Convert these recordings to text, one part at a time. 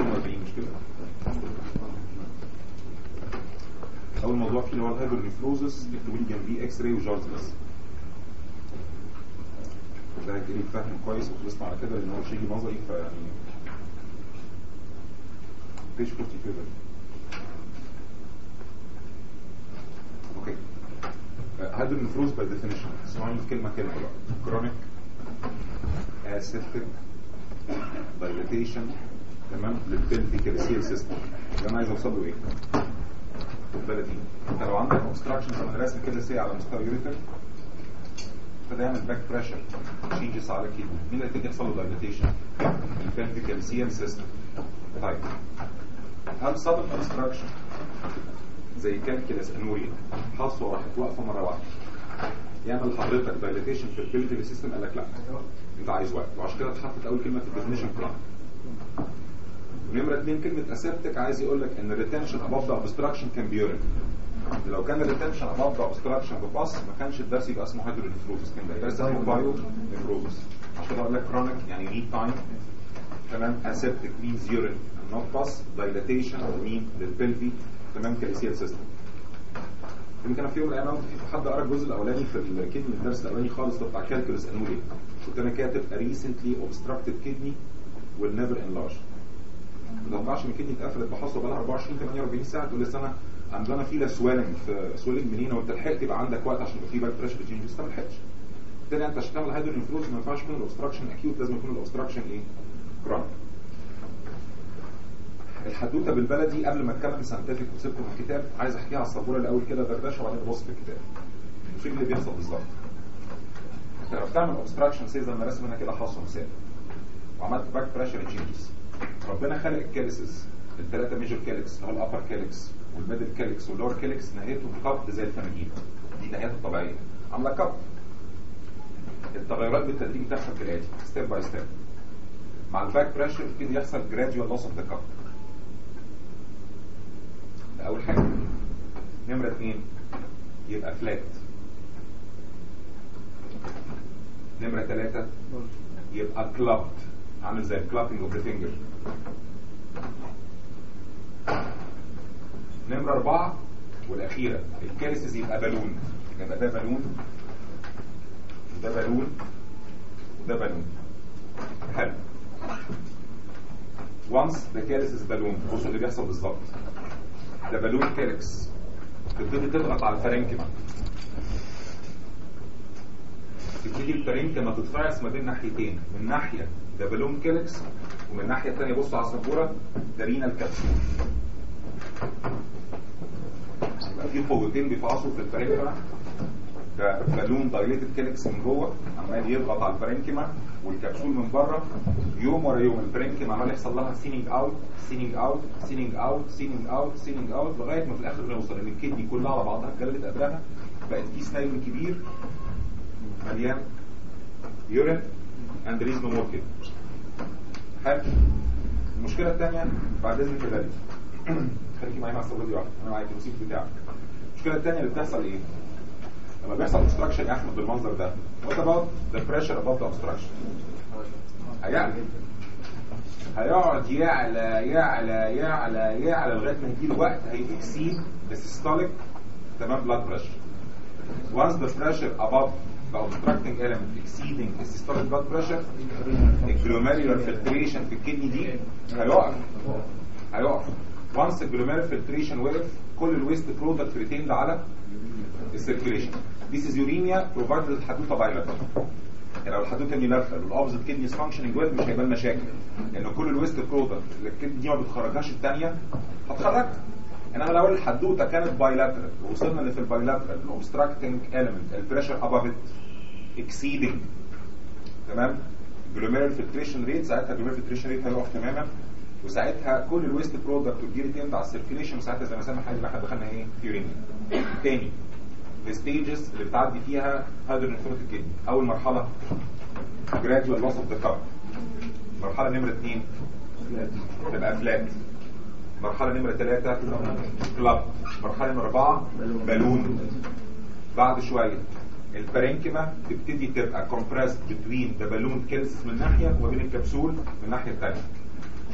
42 مش كده اول موضوع فيه اللي هو الهايبرنفروزس اكتبوا لي جنبيه اكس راي وجارز بس ده هيجيلي فهم كويس وخلصنا على كده لان هو شيء نظري فيعني بيج 40 كده اوكي هايبرنفروز باي ديفينيشن اسمعوا في كلمه كلمه بقى كرونيك اسيبتيك دايليتيشن تمام للبنتيكالسيال سيستم اللي انا عايز اوصل له ايه؟ خد بالك انت لو عندك اوبستراكشن انا راسم كده سي على مستوى يوريتر فده يعمل باك بريشر تشينجز على كده مين اللي هيبتدي يحصل له دايليتيشن؟ البنتيكالسيال سيستم طيب هل صدم اوبستراكشن زي كالكيلاس انوريا حصوه وراحت واقفه مره واحده يعمل حضرتك دايليتيشن في البلفيك سيستم قال لك لا انت عايز وقت وعشان كده اتحطت اول كلمه في الديفينيشن بلان نمرة اثنين كلمة اسيبتك عايز يقول لك ان الريتنشن اباف ذا اوبستراكشن كان بيورين لو كان الريتنشن اباف ذا اوبستراكشن بباص ما كانش الدرس يبقى اسمه هيدرونفروزس كان ده درس اسمه بايو نفروزس عشان كده اقول لك كرونيك يعني نيد تايم تمام اسيبتك مينز يورين نوت باس دايليتيشن مين للبلفي تمام كالسيال سيستم يمكن في يوم من الايام في حد قرا الجزء الاولاني في الكدني الدرس الاولاني خالص ده بتاع كالكولس انولي كنت انا كاتب ريسنتلي اوبستراكتد كدني will never enlarge ما توقعش ان الكدني اتقفلت بحصوه بقى لها 24 48 ساعه تقول لي انا عندنا فيلا سويلنج في سويلنج منين وانت لحقت يبقى عندك وقت عشان يبقى في باك بريشر تشينج بس ما لحقتش بالتالي انت عشان تعمل هايدرو انفلوز ما ينفعش يكون الاوبستراكشن اكيوت لازم يكون الاوبستراكشن ايه؟ كرونيك الحدوته بالبلدي قبل ما اتكلم ساينتفك وسيبكم في الكتاب عايز احكيها على السبوره الاول كده دردشه وبعدين ابص في الكتاب مش اللي بيحصل بالظبط انت لو بتعمل اوبستراكشن سي زي ما رسم هنا كده حصوه مثال وعملت باك بريشر تشينجز ربنا خلق الكاليسز الثلاثه ميجور كاليكس اللي هو الابر كاليكس والميدل كاليكس واللور كاليكس نهايتهم قبض زي الفناجين دي نهايتها الطبيعيه عامله قبض التغيرات بالتدريج بتحصل كالاتي ستيب باي ستيب مع الباك بريشر يبتدي يحصل جراديوال لوس اوف ذا كاب ده اول حاجه نمره اثنين يبقى فلات نمره ثلاثه يبقى كلابد عامل زي الكلابنج اوف ذا فينجر نمره اربعه والاخيره الكالسيس يبقى بالون يبقى ده بالون وده بالون وده بالون حلو وانس ذا كالسيس بالون بصوا اللي بيحصل بالظبط ده بالون كالكس تبتدي تضغط على الفرنكما تبتدي الفرنكما تتفرس ما بين ناحيتين من ناحيه ده بالون كالكس ومن الناحيه الثانيه بصوا على السبوره ده رينال كبسول يبقى في قوتين بيفعصوا في الفرنكما ده بالون دايليتد كالكس من جوه عمال يضغط على الفرنكما والكبسول من بره يوم ورا يوم الفرنكما عمال يحصل لها سيننج اوت سيننج اوت سيننج اوت سيننج اوت سيننج اوت لغايه ما في الاخر نوصل ان الكدني كلها على بعضها اتجلدت قبلها بقت كيس نايم كبير مليان يورين اند ريز نو مور كده حلو المشكله الثانيه بعد اذنك يا خليكي معايا مع الصبر دي واحده انا معاك الوسيط بتاعك المشكله الثانيه اللي بتحصل ايه؟ لما بيحصل obstruction يا احمد بالمنظر ده what about the pressure above the obstruction هيعلى هيقعد يعلى يعلى يعلى يعلى لغايه ما يجيله وقت هيكسيد the systolic تمام blood pressure once the pressure above the obstructing element exceeding the systolic blood pressure الجلوميرولار filtration في الكدني دي هيقف هيقف once الجلوميرولار filtration وقف كل الويست برودكت ريتيند على السيركيليشن This is uremia provided الحدوته bilateral يعني لو الحدوته unilateral والاوبزيت كدني is functioning well مش هيبقى مشاكل لان كل الويست برودكت اللي الكدني دي ما بتخرجهاش الثانيه هتخرجها انما لو الحدوته كانت بايلاترال ووصلنا ان في البايلاترال الاوبستراكتنج element البريشر above it exceeding تمام جلوميرال فلتريشن ريت ساعتها الجلوميرال فلتريشن ريت هيقف تماما وساعتها كل الويست برودكت والجيري تند على السيركيليشن وساعتها زي ما سامح قال احنا دخلنا ايه يورينيا تاني الستيجز اللي بتعدي فيها هيدرونفروتيك كدني اول مرحله جراديوال لوس اوف ذا كاب مرحله نمره اثنين تبقى فلات مرحله نمره ثلاثه كلاب مرحله نمره اربعه بالون بعد شويه البارينكيما تبتدي تبقى كومبريسد بتوين ذا بالون كيلسس من ناحيه وما بين الكبسول من الناحيه الثانيه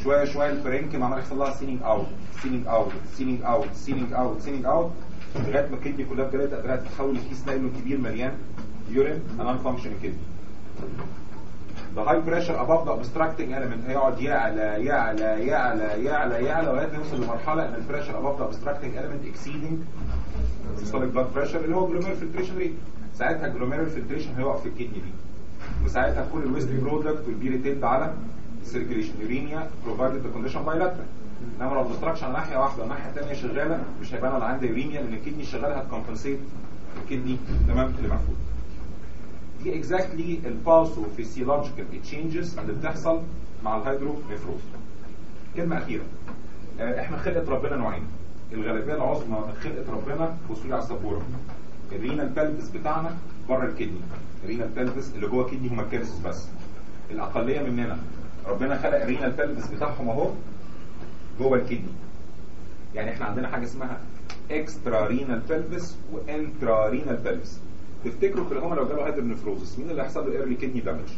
شويه شويه البرينكم عمال يحصل لها سينينج اوت سينينج اوت سينينج اوت سينينج اوت سينينج اوت لغايه ما الكدني كلها ابتدت ابتدت تتحول لكيس نايلون كبير مليان يورين انان فانكشن كدني the high pressure above the obstructing element هيقعد يعلى يعلى يعلى يعلى يعلى لغايه ما يوصل لمرحله ان البريشر above the obstructing element exceeding systolic blood pressure اللي هو glomerular filtration rate ساعتها glomerular filtration هيقف في الكدني دي وساعتها كل الويست برودكت will be retained على circulation uremia provided the condition bilateral انما لو obstruction على ناحيه واحده والناحيه الثانيه شغاله مش هيبان على عندي uremia لان الكدني شغاله هتكمبنسيت الكدني تمام اللي مقفول دي اكزاكتلي الباثوفيسيولوجيكال تشينجز اللي بتحصل مع الهيدرونيفروز كلمه اخيره آه، احنا خلقه ربنا نوعين الغالبيه العظمى من خلقه ربنا وصولي على السبوره الرينال بلفس بتاعنا بره الكدني الرينال بلفس اللي جوه الكدني هم الكالسيوس بس الاقليه مننا ربنا خلق الرينال بلفس بتاعهم اهو جوه الكدني يعني احنا عندنا حاجه اسمها اكسترا رينال بلفس وانترا رينال بلفس تفتكروا في الهما لو جاله هايدرنفروزس مين اللي هيحصل له ايرلي كدني دامج؟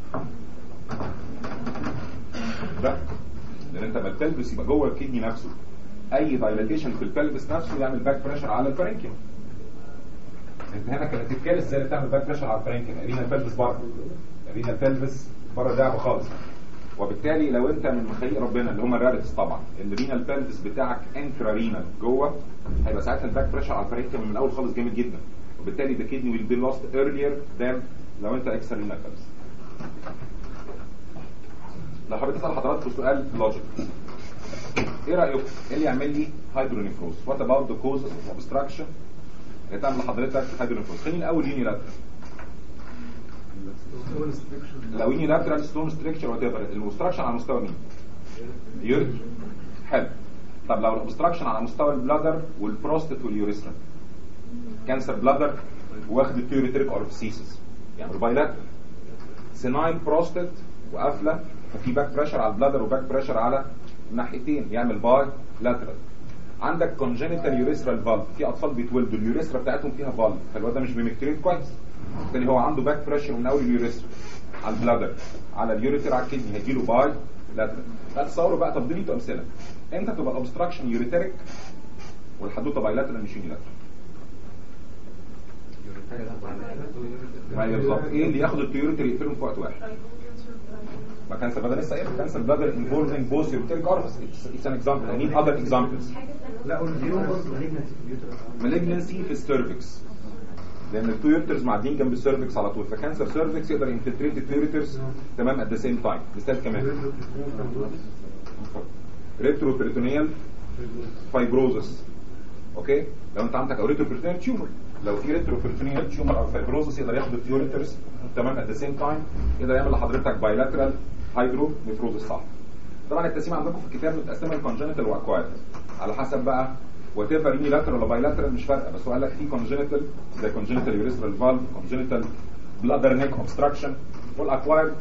ده لان انت لما البلفس يبقى جوه الكدني نفسه اي دايلاتيشن في البلفس نفسه يعمل باك بريشر على البارينكيوم انت هنا كانت الكالس زي اللي بتعمل باك بريشر على البارينكيوم ارينا البلفس بره ارينا البلفس بره اللعبه خالص وبالتالي لو انت من مخليق ربنا اللي هم الرابتس طبعا الرينال بلفس بتاعك انترا رينال جوه هيبقى ساعتها الباك بريشر على البارينكيوم من الاول خالص جامد جدا وبالتالي the kidney will be lost earlier than لو انت اكسترا رينال بلفس لو حبيت اسال حضراتكم سؤال لوجيك ايه رايكم ايه اللي يعمل لي هايدرونيفروز وات اباوت ذا كوزز اوف اوبستراكشن اللي تعمل لحضرتك هايدرونيفروز خليني الاول يونيلاترال لو يونيلاترال ستون ستريكشر وات ايفر الاوبستراكشن على مستوى مين يوريك حلو طب لو الاوبستراكشن على مستوى البلادر والبروستات واليوريثرا كانسر بلادر واخد التيوريتريك اورفسيسس يعني بايلاترال سينايل بروستات وقافله ففي باك بريشر على البلادر وباك بريشر على الناحيتين يعمل باي لاترال عندك كونجنتال يوريثرال فالف في اطفال بيتولدوا اليوريثرا بتاعتهم فيها فالف فالواد ده مش بيمكتريت كويس بالتالي هو عنده باك بريشر من اول اليوريثرا على البلادر على اليوريثرا على الكدني هيجي له باي لاترال تصوروا بقى طب دي امثله امتى تبقى الاوبستراكشن يوريتريك والحدوته باي لاترال مش يونيلاترال ايوه بالظبط ايه اللي ياخد التيوريتري يقفلهم في وقت واحد ما كانسر بلادر لسه قايل كانسر بلادر involving both ureteric orifice it's, it's an example I need other examples لا والفيروم برضه malignancy في السيرفكس لان التو يورترز معديين جنب السيرفكس على طول فكانسر سيرفكس يقدر ينفلتريت التيورترز تمام ات ذا سيم تايم مثال كمان ريترو بيريتونيال فايبروزس اوكي لو انت عندك او ريترو بيريتونيال تيومر لو في ريترو بيريتونيال تيومر او فايبروزس يقدر ياخد التيورترز تمام ات ذا سيم تايم يقدر يعمل لحضرتك بايلاترال هايدرو نيفروزس صح طبعا التقسيم عندكم في الكتاب متقسمه لكونجنتال واكوايرد على حسب بقى وات ايفر يونيلاترال ولا بايلاترال مش فارقه بس هو قال لك في كونجنتال زي كونجنتال يوريثرال فالف كونجنتال بلادر نيك اوبستراكشن والاكوايرد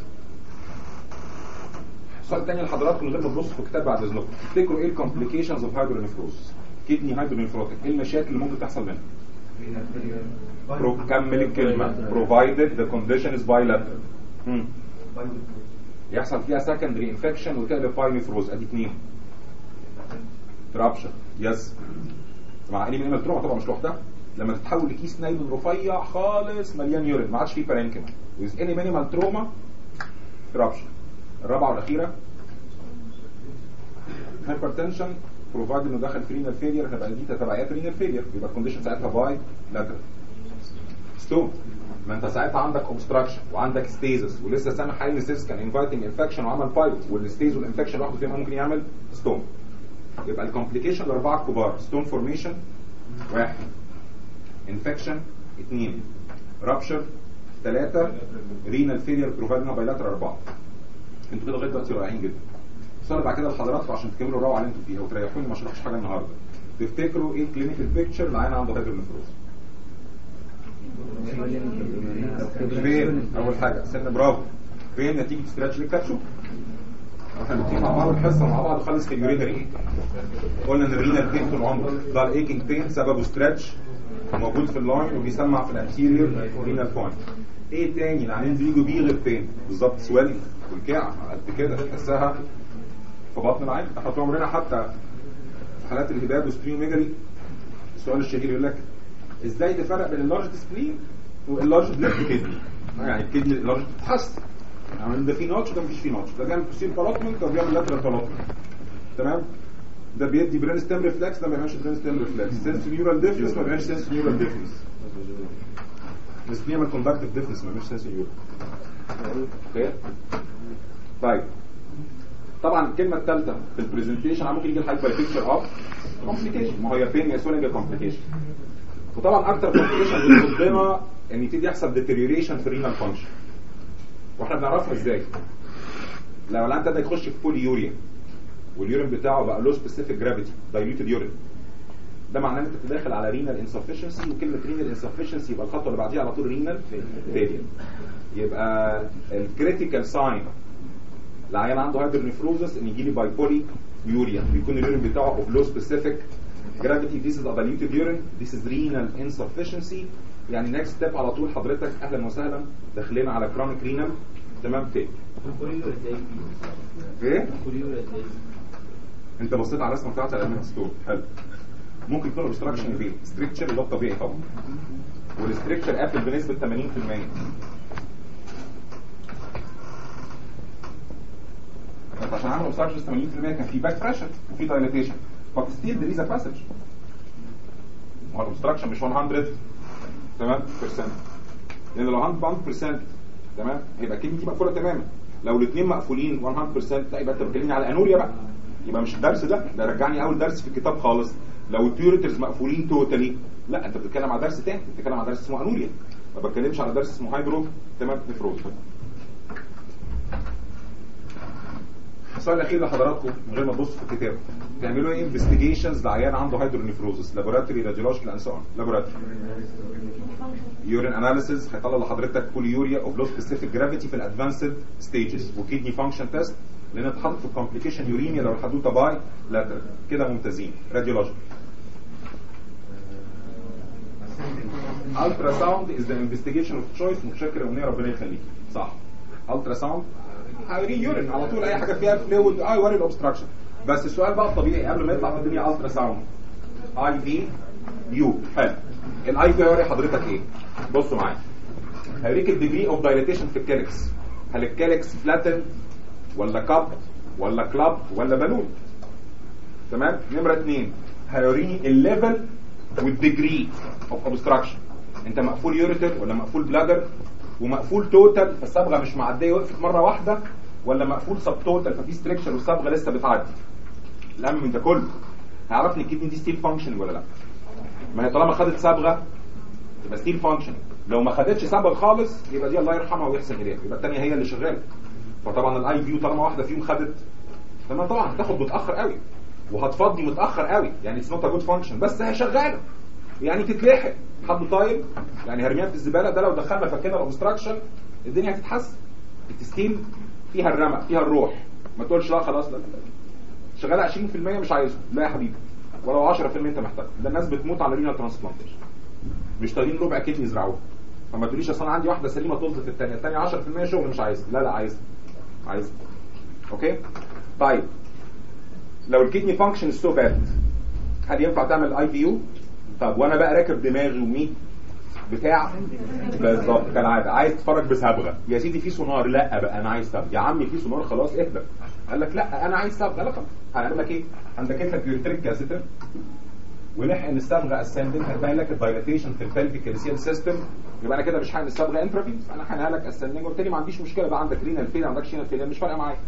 السؤال الثاني لحضراتكم من غير ما تبصوا في الكتاب بعد اذنكم تفتكروا ايه الكومبليكيشنز اوف هايدرونيفروز كدني هايدرونيفروتيك ايه المشاكل اللي ممكن تحصل منها برو كمل الكلمه provided the condition is bilateral مم. يحصل فيها secondary infection وتقلب باينيفروز ادي اثنين ترابشن يس مع اني من التروما طبعا مش لوحدها لما تتحول لكيس نايلون رفيع خالص مليان يورين ما عادش فيه بارينكيما with any minimal trauma ترابشن الرابعه والاخيره هايبرتنشن بروفايد انه دخل في رينال فيلير هتبقى دي تبعيات رينال فيلير يبقى الكونديشن ساعتها باي لاترال ستون ما انت ساعتها عندك اوبستراكشن وعندك ستيزس ولسه سامع حالي ستيزس كان انفايتنج انفكشن وعمل بايو والستيز والانفكشن لوحده فيما ممكن يعمل ستون يبقى الكومبليكيشن الاربعه الكبار ستون فورميشن واحد انفكشن اثنين رابشر ثلاثه رينال فيلير بروفايد بايلاتر اربعه انتوا كده لغايه دلوقتي رائعين جدا السؤال بعد كده لحضراتكم عشان تكملوا الروعه اللي انتوا فيها وتريحوني ما اشرحش حاجه النهارده تفتكروا ايه الكلينيكال بيكتشر اللي عين عنده هايدرونيفروز فين اول حاجه سن برافو فين نتيجه ستراتش للكاتشو احنا الاثنين مع بعض الحصه مع بعض خالص في اليورينري قلنا ان الرينال بين طول عمره ده الايكينج بين سببه ستراتش موجود في اللاين وبيسمع في الانتيريور رينال بوينت ايه تاني العينين بيجوا بيه غير فين بالظبط سويلنج والكعب قد كده تحسها في بطن العين احنا طول عمرنا حتى في حالات الهباب والسبليوميجالي السؤال الشهير يقول لك ازاي تفرق بين اللارج سبلين واللارج بلاد كدني يعني الكدني اللارج بتتحسن يعني ده في نوتش وده مفيش فيه نوتش ده بيعمل بوسيل بالوتمنت وده بيعمل لاترال بالوتمنت تمام ده بيدي برين ستيم ريفلكس ده ما بيعملش برين ستيم ريفلكس سنس نيورال ديفنس ما بيعملش سنس نيورال ديفنس بس بيعمل كوندكتيف ديفنس ما بيعملش سنس نيورال اوكي طيب طبعا الكلمه الثالثه في البرزنتيشن ممكن يجي الحاجه باي بيكتشر اوف كومبليكيشن ما هي فين يا كومبليكيشن وطبعا اكتر كومبليكيشن بتصدنا ان يبتدي يحصل ديتيريوريشن في الرينال فانكشن واحنا بنعرفها ازاي لو العيان ابتدى يخش في بولي يوريا واليورين بتاعه بقى له سبيسيفيك جرافيتي دايلوتد يورين ده معناه ان انت داخل على رينال انسفشنسي وكلمه رينال انسفشنسي يبقى الخطوه اللي بعديها على طول رينال فيلير يبقى الكريتيكال ساين العيان عنده هايدرنفروزس ان يجي لي باي بولي يوريا بيكون اليورين بتاعه اوف لو سبيسيفيك جرافيتي ذيس از diluted urine this is renal insufficiency يعني نيكست ستيب على طول حضرتك اهلا وسهلا داخلين على كرونيك رينال تمام تاني ايه انت بصيت على الرسمه بتاعت الالمنت ستور حلو ممكن يكون obstruction فين ستريكتشر اللي هو الطبيعي طبعا والستريكتشر قافل بنسبه 80% بس عشان اعمل obstruction 80% كان في باك بريشر وفي دايليتيشن but still there is a passage ما هو obstruction مش 100 تمام percent لان لو 100% تمام هيبقى الكلمه دي مقفوله تماما لو الاثنين مقفولين 100% لا يبقى انت بتكلمني على انوريا بقى يبقى مش الدرس ده ده رجعني اول درس في الكتاب خالص لو التيوريترز مقفولين توتالي لا انت بتتكلم على درس تاني بتتكلم على درس اسمه انوريا ما بتكلمش على درس اسمه هايدرو تمام نفروز السؤال الاخير لحضراتكم من غير ما تبصوا في الكتاب تعملوا ايه انفستيجيشنز لعيان عنده هايدرونيفروزس لابوراتوري راديولوجيكال اند سو اون لابوراتوري يورين اناليسيز هيطلع لحضرتك بوليوريا اوف لو سبيسيفيك جرافيتي في الادفانسد ستيجز وكيدني فانكشن تيست لان اتحط في الكومبليكيشن يوريميا لو الحدوته باي لاتر كده ممتازين راديولوجيكال الترا ساوند از ذا انفستيجيشن اوف تشويس متشكر يا امنيه ربنا يخليك صح الترا ساوند هيوري يورين على طول اي حاجه فيها فلويد اه يوري الاوبستراكشن بس السؤال بقى الطبيعي قبل ما يطلع في الدنيا الترا ساوند اي في يو حلو الاي في هيوري حضرتك ايه بصوا معايا هيوريك الديجري اوف دايليتيشن في الكالكس هل الكالكس فلاتن ولا كاب ولا كلاب ولا بالون تمام نمره اثنين هيوريني الليفل والديجري اوف اوبستراكشن انت مقفول يوريتر ولا مقفول بلادر ومقفول توتال فالصبغه مش معديه وقفت مره واحده ولا مقفول سب توتال ففي ستريكشر والصبغه لسه بتعدي الاهم من ده كله هيعرفني الكدني دي ستيل فانكشن ولا لا ما هي طالما خدت صبغه يبقى ستيل فانكشن لو ما خدتش صبغه خالص يبقى دي الله يرحمها ويحسن اليها يبقى الثانيه هي اللي شغاله فطبعا الاي فيو طالما واحده فيهم خدت فما طبعا هتاخد متاخر قوي وهتفضي متاخر قوي يعني اتس نوت ا جود فانكشن بس هي شغاله يعني تتلحق حد طيب يعني هرميها في الزباله ده لو دخلنا فكنا الاوبستراكشن الدنيا هتتحسن التستيل فيها الرمق فيها الروح ما تقولش لا خلاص لا, لا. شغاله 20% مش عايزه لا يا حبيبي ولو 10% انت محتاج ده الناس بتموت على رينا ترانسبلانتيشن مش طايقين ربع كدني يزرعوه فما تقوليش اصل انا عندي واحده سليمه طز في الثانيه الثانيه 10% شغل مش عايز لا لا عايز عايز اوكي طيب لو الكدني فانكشن سو باد هل ينفع تعمل اي بي يو طب وانا بقى راكب دماغي ومين بتاع بالظبط كالعاده عايز تتفرج بصبغه يا سيدي في سونار لا بقى انا عايز صبغه يا عمي في سونار خلاص اهدى قال لك لا انا عايز صبغه لا خلاص هنعمل لك ايه عندك انت بيوتريك كاسيتر ونحقن الصبغه اسندنت هتبين لك الدايلاتيشن في البلفيك كالسيال سيستم يبقى انا كده مش هحقن الصبغه انترافيز انا هحقنها لك اسندنج وبالتالي ما عنديش مشكله بقى عندك رينال فيلر ما عندكش رينال فيلر مش فارقه معايا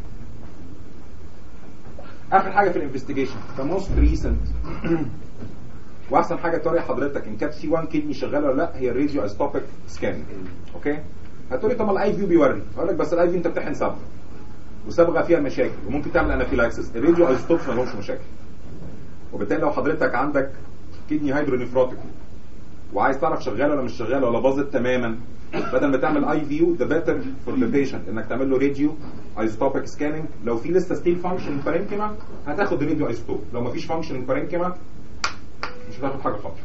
اخر حاجه في الانفستيجيشن ذا موست ريسنت واحسن حاجه توري حضرتك ان كانت سي 1 كدني شغاله ولا لا هي الراديو استوبيك سكان اوكي هتقولي طب ما الاي فيو بيوري اقول لك بس الاي فيو انت بتحقن صبغه وصبغه فيها مشاكل وممكن تعمل انافيلاكسس الراديو ايزوتوبس ما لهمش مشاكل وبالتالي لو حضرتك عندك كدني هيدرونيفروتيك وعايز تعرف شغاله ولا مش شغاله ولا باظت تماما بدل ما تعمل اي فيو ده بيتر فور ذا بيشنت انك تعمل له راديو ايزوتوبيك سكاننج لو في لسه ستيل فانكشن بارينكيما هتاخد راديو ايزوتوب لو ما فيش فانكشن بارينكيما مش هتاخد حاجه خالص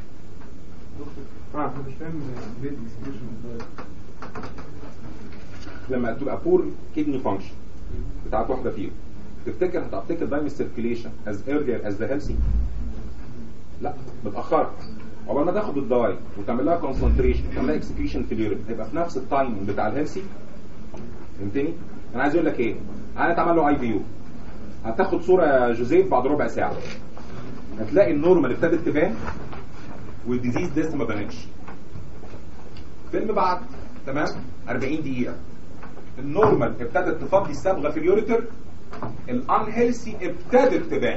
انا مش فاهم ليه الاكسبريشن لما تبقى بور كدني فانكشن بتاعت واحده فيهم تفتكر هتعطيك الدايم سيركيليشن از ايرلير از ذا هيلثي لا متاخره عقبال ما تاخد الدواي وتعمل لها كونسنتريشن وتعمل لها اكسكريشن في اليورين هيبقى في نفس التايمنج بتاع الهيلثي فهمتني؟ انا عايز اقول لك ايه؟ انا اتعمل له اي بي يو هتاخد صوره يا جوزيف بعد ربع ساعه هتلاقي النورمال ابتدت تبان والديزيز لسه ما بانتش فيلم بعد تمام 40 دقيقه النورمال ابتدت تفضي الصبغه في اليوريتر الان هيلثي ابتدت تبان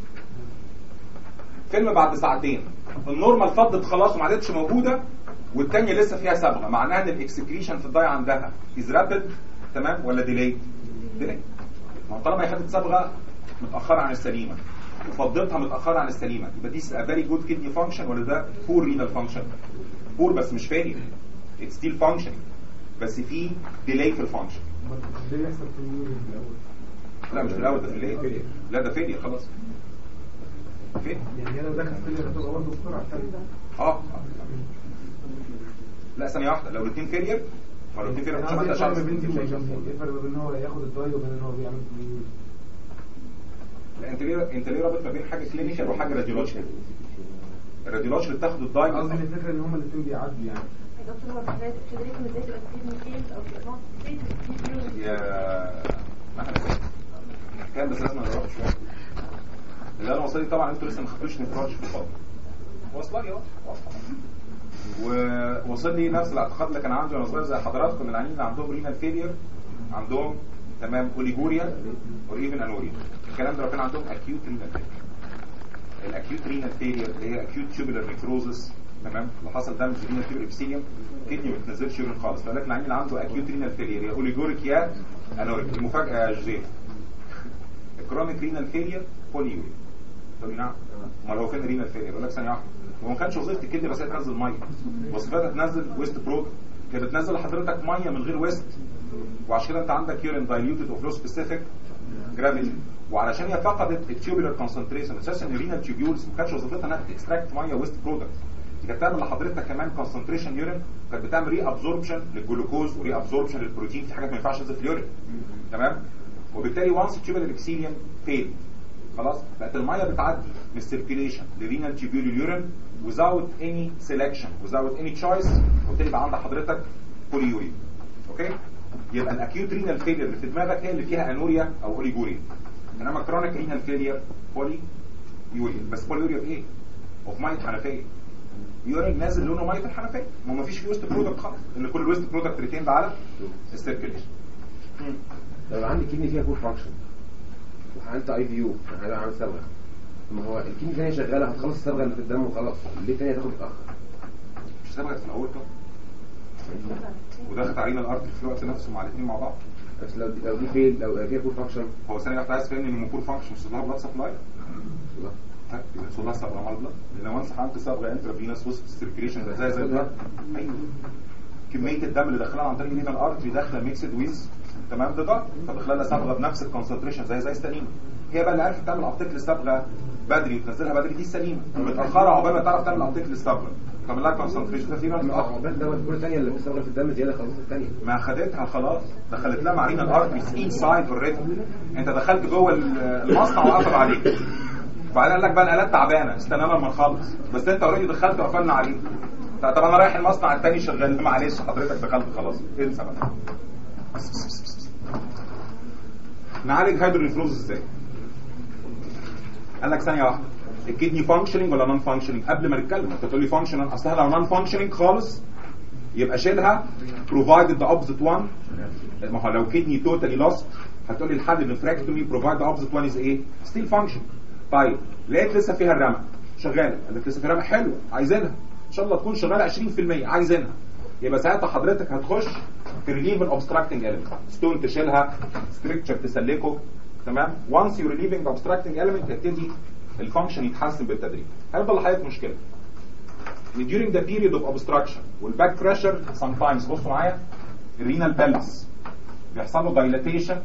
فيلم بعد ساعتين النورمال فضت خلاص وما عادتش موجوده والتانية لسه فيها صبغه معناها ان الاكسكريشن في الضايع عندها از رابid تمام ولا ديلي ديلي ما هو طالما هي خدت صبغه متاخره عن السليمه وفضتها متاخره عن السليمه يبقى دي فيري جود كدني فانكشن ولا ده بور رينال فانكشن بور بس مش فيلي اتس ستيل فانكشن بس في ديلي في الفانكشن ليه يحصل في اليورين في الاول؟ لا مش في الاول ده في الليل لا ده فيلي خلاص فين يعني انا داخل في الليل هتبقى برضه بسرعه تاني اه لا ثانيه واحده لو الاثنين فيلير ما لو الاثنين فيلير انا مش عايز هتبقى الفرق شخص ما بين دي وما بين دي ايه الفرق ما بين ان هو ياخد الدواي وبين ان هو بيعمل في اليورين؟ لا انت ليه انت ليه رابط ما بين حاجه كلينيكال وحاجه راديولوجيكال الراديولوجيكال بتاخد الدايم قصدي ان الفكره ان هما الاثنين بيعدوا يعني يا دكتور هو في فيدريكو ازاي تبقى كتير كيس او تبقى نقط كتير يا ما احنا فاهم كان بس لازم نروح شويه اللي انا وصلي طبعا انتوا لسه ما خدتوش نفراج في الفضل واصله لي اهو ووصل لي نفس الاعتقاد اللي كان عندي وانا صغير زي حضراتكم العيانين اللي عندهم رينال فيلير عندهم تمام اوليجوريا اور ايفن انوريا الكلام ده لو كان عندهم اكيوت رينال فيلير الاكيوت رينال فيلير اللي هي اكيوت تيوبولار نيكروزس تمام اللي حصل دامج رينال تيوبولار ابسيليوم كدني ما بتنزلش يورين خالص فقال لك العيان اللي عنده اكيوت رينال فيلير يا اوليجوريك يا انوريك المفاجاه يا جوزيف الكرونيك رينال فيلير بولي يوريا تقول لي نعم امال هو فين رينال فيلير يقول لك ثانيه واحده هو ما كانش وظيفه الكدني بس هي تنزل ميه وظيفتها تنزل ويست برودكت هي بتنزل لحضرتك ميه من غير ويست وعشان كده انت عندك يورين دايليوتد اوف لو سبيسيفيك جرافيتي وعلشان هي فقدت التيوبولار كونسنتريشن اساسا الرينال تيوبيولز ما كانش وظيفتها انها تكستراكت ميه ويست برودكت دي كانت بتعمل لحضرتك كمان كونسنتريشن يورين كانت بتعمل ري ابزوربشن للجلوكوز وري ابزوربشن للبروتين في حاجات ما ينفعش تنزل في اليورين تمام وبالتالي وانس التيوبولار ابسيليوم فيل خلاص بقت الميه بتعدي من السيركيليشن لرينال تيوبيول يورين without any selection without any choice وبالتالي يبقى عند حضرتك بوليوريا اوكي يبقى الاكيوت رينال فيلير اللي في دماغك هي اللي فيها انوريا او اوليجوريا انما كرونيك رينال فيلير بولي يوريا بس بولي يوريا بايه؟ اوف ميه حنفيه يورين نازل لونه ميه الحنفيه ما ما فيش فيه ويست برودكت خالص ان كل الويست برودكت ريتيند على السيركيليشن لو عندي كدني فيها فول فانكشن وعملت اي في يو انا عامل صبغه ما هو الكدني الثانيه شغاله هتخلص الصبغه اللي في الدم وخلاص ليه الثانيه تاخد متاخر مش سابقت في الاول كده ودخلت علينا الارض في الوقت نفسه مع الاثنين مع بعض بس لو لو دي فيل لو فيها فول فانكشن هو ثانيه واحده عايز تفهمني ان الموبور فانكشن مش لها بلاد سبلاي طيب يبقى صلها صبغه مع البلاد لان وانس حملت صبغه انترا فينس وسط السيركيليشن زي زي البلاد ايوه كميه الدم اللي داخلها عن طريق الرينال ارتري داخله ميكسد ويز تمام ده ده فداخله لها صبغه بنفس الكونسنتريشن زي زي السليمه هي بقى اللي عرفت تعمل ابتيك للصبغه بدري وتنزلها بدري دي السليمه متاخره عقبال ما تعرف تعمل ابتيك للصبغه تعمل لها كونسنتريشن ده في ناس متاخر عقبال دوت كل ثانيه اللي في الصبغه في الدم زياده خلاص الثانيه ما خدتها خلاص دخلت لها مع رينال ارتريز انسايد اوريدي انت دخلت جوه المصنع وقفل عليك وبعدين قال لك بقى الالات تعبانه استنى لما نخلص بس انت اوريدي دخلت وقفلنا عليك طب طب انا رايح المصنع الثاني شغال معلش حضرتك دخلت خلاص انسى بقى نعالج هيدرونيفروز ازاي قال لك ثانيه واحده الكدني فانكشننج ولا نون فانكشننج قبل ما نتكلم انت تقول لي فانكشنال اصلها لو نون فانكشننج خالص يبقى شيلها provided the opposite one ما هو لو كدني توتالي lost هتقول لي الحل نفراكتومي provide the opposite one is ايه still function طيب لقيت لسه فيها الرمق شغاله قال لك لسه فيها رمق حلوه عايزينها ان شاء الله تكون شغاله 20% عايزينها يبقى ساعتها حضرتك هتخش في relieve an obstructing element ستون تشيلها ستريكتشر تسلكه تمام once you relieving the obstructing element يبتدي الفانكشن يتحسن بالتدريج هيفضل لحضرتك مشكله ان during the period of obstruction والباك بريشر sometimes بصوا معايا الرينال بلس بيحصل له dilatation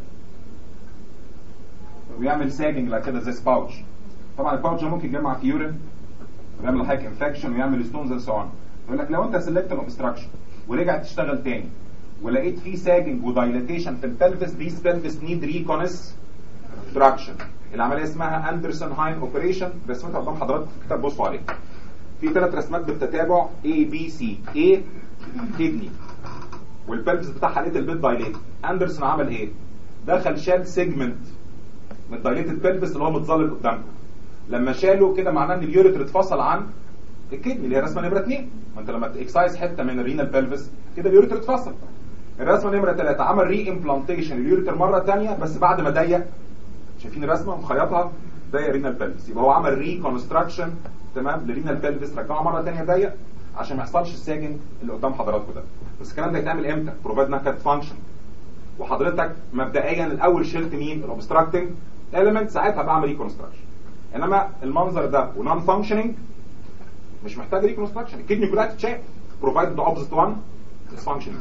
ويعمل ساجنج لا كده زي سباوتش طبعا الباوتش ممكن يجمع في يورين ويعمل لحضرتك انفكشن ويعمل ستونز اند سو اون يقول لك لو انت سلكت الاوبستراكشن ورجعت تشتغل تاني ولقيت فيه ساجنج ودايلاتيشن في البلفس these pelvis need reconness ريكونستراكشن العمليه اسمها اندرسون هاين اوبريشن رسمتها قدام حضراتكم في الكتاب بصوا عليها في ثلاث رسمات بالتتابع A B C A كدني والبلبس بتاعها لقيت البيت دايليت اندرسون عمل ايه دخل شال سيجمنت من الدايليتد بلبس اللي هو متظلل قدامكم لما شاله كده معناه ان اليوريتر اتفصل عن الكدني اللي هي رسمه نمره 2 ما انت لما تكسايز حته من الرينال بلفس كده اليوريتر اتفصل الرسمه نمره 3 عمل ري امبلانتيشن اليوريتر مره ثانيه بس بعد ما ضيق شايفين الرسمه مخيطها ضيق رينال بلفس يبقى هو عمل ري كونستراكشن تمام لرينال بلفس رجعه مره ثانيه ضيق عشان ما يحصلش الساجن اللي قدام حضراتكم ده بس الكلام ده يتعمل امتى بروفايد انها كانت فانكشن وحضرتك مبدئيا الاول شلت مين الاوبستراكتنج element ساعتها بعمل ريكونستراكشن انما المنظر ده ونون فانكشننج مش محتاج ريكونستراكشن الكدني كلها تتشال بروفايد ذا اوبزيت وان از فانكشن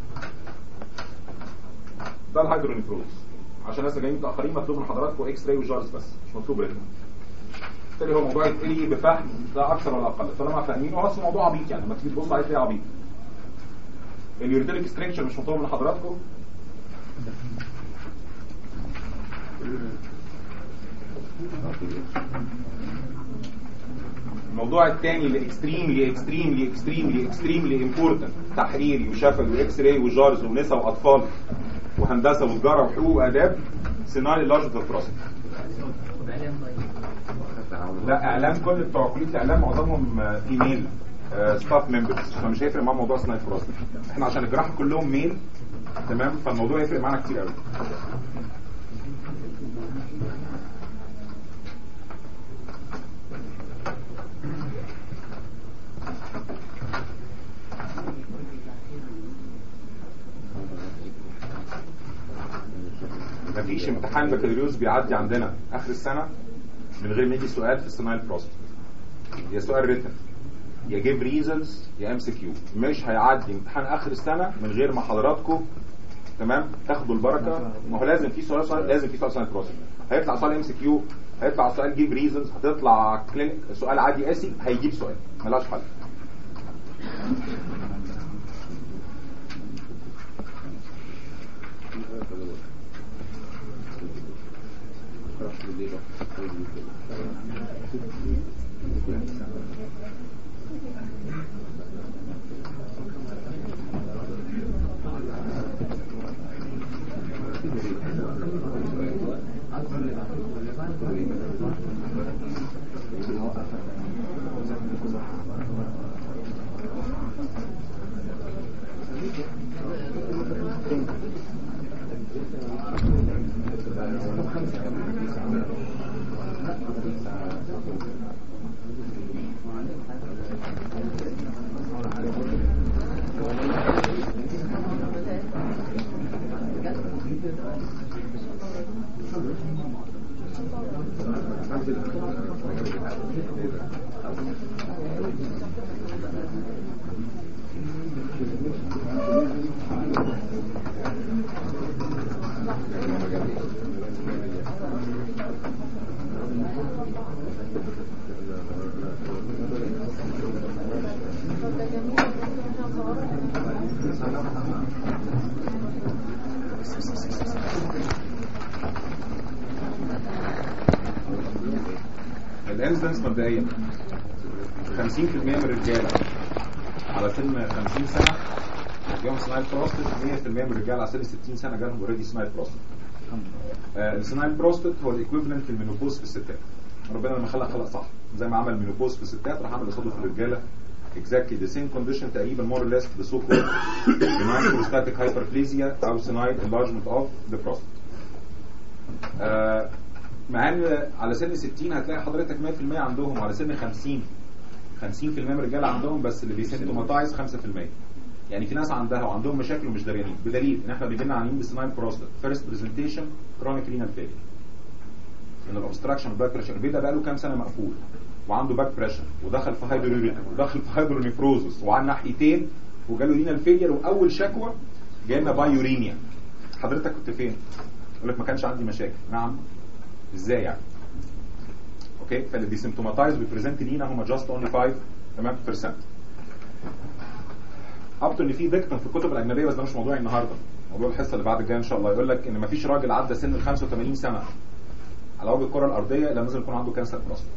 ده الهيدرونيفروز عشان الناس اللي جايين متاخرين مطلوب من حضراتكم اكس راي وجارز بس مش مطلوب ريتنا بالتالي هو موضوع يتقري بفهم ده اكثر ولا اقل طالما فاهمين هو اصلا موضوع عبيط يعني لما تيجي تبص عليه تلاقيه عبيط اليوريتيليك ستريكشر مش مطلوب من حضراتكم الموضوع الثاني اللي اكستريملي اكستريملي اكستريملي اكستريملي امبورتنت تحريري وشفوي واكس راي وجارز ونساء واطفال وهندسه وتجاره وحقوق واداب سيناريو لارج بروسيس لا اعلام كل بتوع كليه الاعلام معظمهم ايميل ستاف ممبرز فمش هيفرق معاهم موضوع صناعه الفرص احنا عشان الجراحه كلهم ميل تمام فالموضوع يفرق معانا كتير قوي مفيش امتحان بكالوريوس بيعدي عندنا اخر السنه من غير ما يجي سؤال في الصناعه البروسيس يا سؤال ريتن يا جيب ريزونز يا ام سي كيو مش هيعدي امتحان اخر السنه من غير ما حضراتكم تمام تاخدوا البركه ما هو لازم في سؤال سؤال لازم في سؤال صناعه البروسيس هيطلع سؤال ام سي كيو هيطلع سؤال جيب ريزونز هتطلع كلينيك سؤال عادي قاسي هيجيب سؤال ملهاش حل الانسدنس مبدئيا 50% من الرجاله على سن 50 سنه جالهم صناعه بروستات 100% من الرجاله على سن 60 سنه جالهم اوريدي صناعه بروستات آه صناعه البروستات هو الايكويفالنت للمينوبوز في الستات ربنا لما خلق خلق صح زي ما عمل مينوبوز في الستات راح عمل قصاده في الرجاله exactly the same condition تقريبا more or less the so called benign prostatic hyperplasia او senile enlargement of the prostate آه مع ان على سن 60 هتلاقي حضرتك 100% عندهم على سن 50 50% من الرجاله عندهم بس اللي بيسيمتوماتايز 5% يعني في ناس عندها وعندهم مشاكل ومش داريانين بدليل ان احنا بيجي لنا عيانين بسنايل بروستات فيرست برزنتيشن كرونيك رينال فيلير من الاوبستراكشن باك بريشر البيدا بقى له كام سنه مقفول وعنده باك بريشر ودخل في هايدروريتم ودخل في هايدرونيفروزس وعلى ناحيتين وجاله رينال فيلير واول شكوى جاي لنا بايوريميا حضرتك كنت فين؟ يقول لك ما كانش عندي مشاكل نعم ازاي يعني اوكي فاللي بيسيمتوماتايز بيبريزنت لينا هم جاست اونلي 5 تمام بيرسنت اب ان في فيكتم في الكتب الاجنبيه بس ده مش موضوعي النهارده موضوع الحصه اللي بعد الجايه ان شاء الله يقول لك ان مفيش راجل عدى سن ال 85 سنه على وجه الكره الارضيه اللي لازم يكون عنده كانسر بروستات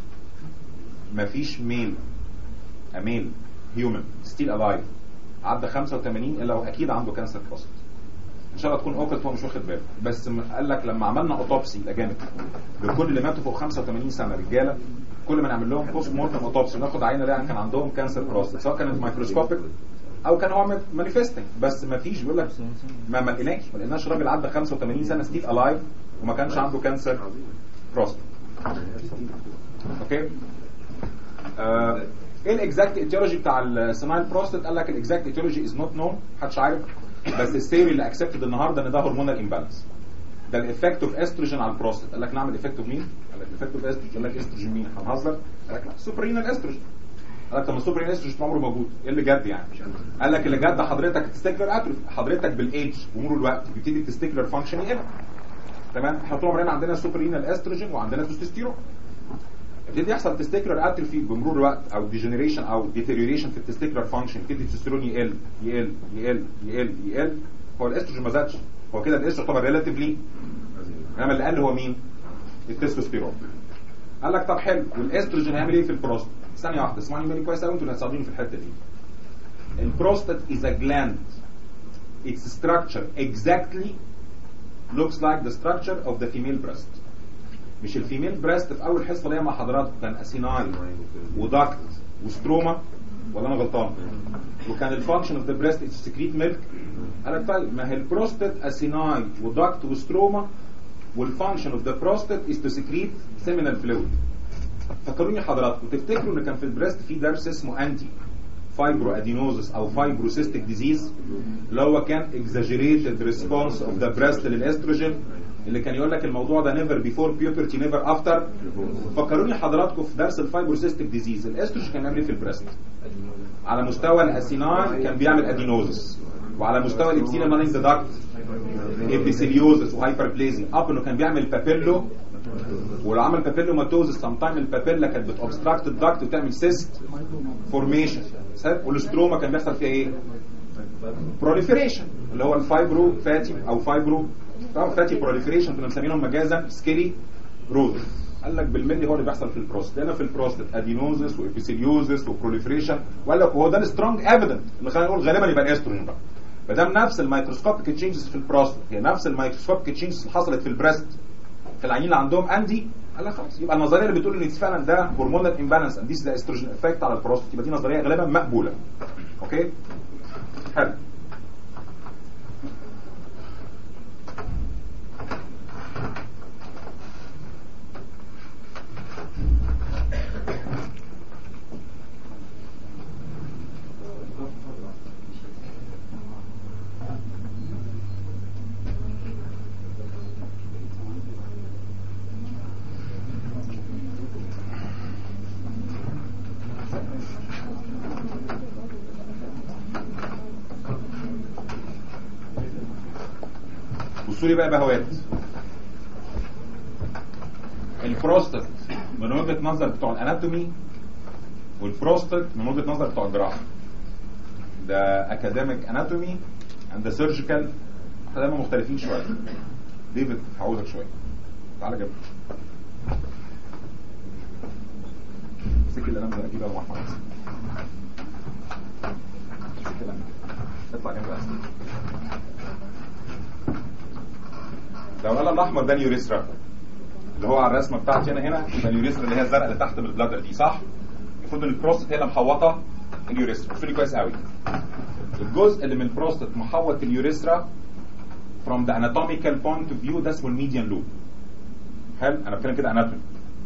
مفيش ميل اميل هيومن ستيل الايف عدى 85 الا واكيد عنده كانسر بروستات ان شاء الله تكون اوكلت هو مش واخد باله بس م- قال لك لما عملنا اوتوبسي الاجانب لكل اللي ماتوا فوق 85 سنه رجاله كل ما نعمل لهم بوست مورتم اوتوبسي وناخد عينه لقى كان عندهم كانسر بروستات سواء كانت مايكروسكوبيك او كان هو مانيفستنج بس ما فيش بيقول لك ما ما لقيناش ما لقيناش راجل عدى 85 سنه ستيل الايف وما كانش عنده كانسر بروستات اوكي آه، ايه الاكزاكت ايتيولوجي بتاع السمايل بروستات قال لك الاكزاكت ايتيولوجي از نوت نون محدش عارف بس الثيوري اللي اكسبتد النهارده ان ده هرمونال امبالانس ده الايفكت اوف استروجين على البروستات قال لك نعمل ايفكت اوف مين؟ قال لك الايفكت اوف استروجين قال لك استروجين مين؟ هنهزر قال لك لا سوبرينال استروجين قال لك طب ما السوبرينال استروجين طول عمره موجود ايه اللي جد يعني؟ قال لك اللي جد حضرتك تستيكلر اتروفي حضرتك بالايدج ومرور الوقت بيبتدي التستيكلر فانكشن يقل تمام احنا طول عمرنا عندنا سوبرينال استروجين وعندنا تستوستيرون يبتدي يحصل تستيكولار اتروفي بمرور الوقت او ديجنريشن او ديتيريوريشن في التستيكولار فانكشن يبتدي التستيرون يقل يقل يقل يقل يقل هو الاستروجين ما زادش هو كده الاستروجين يعتبر ريلاتيفلي انما اللي قل هو مين؟ التستوستيرون قال لك طب حلو والاستروجين هيعمل ايه في البروستات؟ ثانيه واحده اسمعني مني كويس قوي انتوا اللي هتساعدوني في الحته دي البروستات is a gland its structure exactly looks like the structure of the female breast مش الفيميل بريست في اول حصه ليا مع حضراتكم كان اسيناي وداكت وستروما ولا انا غلطان وكان الفانكشن اوف ذا بريست سكريت ميلك قال لك طيب ما هي البروستات اسيناي وداكت وستروما والفانكشن اوف ذا بروستات از تو سكريت سيمينال فلويد فكروني حضراتكم تفتكروا ان كان في البريست في درس اسمه انتي فايبرو ادينوزس او فايبروسيستيك ديزيز اللي هو كان exaggerated response of the breast للاستروجين اللي كان يقول لك الموضوع ده never before puberty never after فكروني حضراتكم في درس الفايبروسيستيك ديزيز الاستروجين كان بيعمل ايه في البريست على مستوى الاسيناي كان بيعمل ادينوزس وعلى مستوى الابسيليا مالينج داكت ابيثيليوزس وهايبربليزيا اب انه كان بيعمل بابيلو ولو عمل بابيلوماتوزس سام تايم البابيلا كانت بتوبستراكت الداكت وتعمل سيست فورميشن والاستروما كان بيحصل فيها ايه؟ بروليفريشن اللي هو الفايبرو فاتي او فايبرو طبعا فاتي بروليفريشن كنا مسمينهم مجازا سكيلي رود قال لك بالملي هو اللي بيحصل في البروستات هنا في البروستات ادينوزس وابيثيليوزس وبروليفريشن وقال لك هو ده السترونج ايفيدنت اللي خلينا نقول غالبا يبقى الاستروجين بقى ما دام نفس الميكروسكوبيك تشينجز في البروستات هي نفس الميكروسكوبيك تشينجز اللي حصلت في البريست في العينين اللي عندهم اندي قال لك خلاص يبقى النظريه اللي بتقول ان فعلا ده هرمونال امبالانس اند ذيس ذا استروجين افكت على البروستات يبقى دي نظريه غالبا مقبوله اوكي حلو بصوا لي بقى بهوات البروستات من وجهه نظر بتوع الاناتومي والبروستات من وجهه نظر بتوع الجراحه ده اكاديميك اناتومي عند سيرجيكال احنا دايما مختلفين شويه ديفيد هعوزك شويه تعالى جنبي امسك القلم ده اكيد ابو احمد امسك القلم كده. اطلع جنبي احسن لو القلم الاحمر ده اليوريثرا اللي هو على الرسمه بتاعتي انا هنا يبقى اليوريثرا اللي هي الزرقاء اللي تحت من البلادر دي صح؟ المفروض ان البروستات هي اللي محوطه اليوريثرا بصوا لي كويس قوي الجزء اللي من البروستات محوط اليوريثرا from the anatomical point of view ده اسمه الميديان لوب حلو انا بتكلم كده اناتومي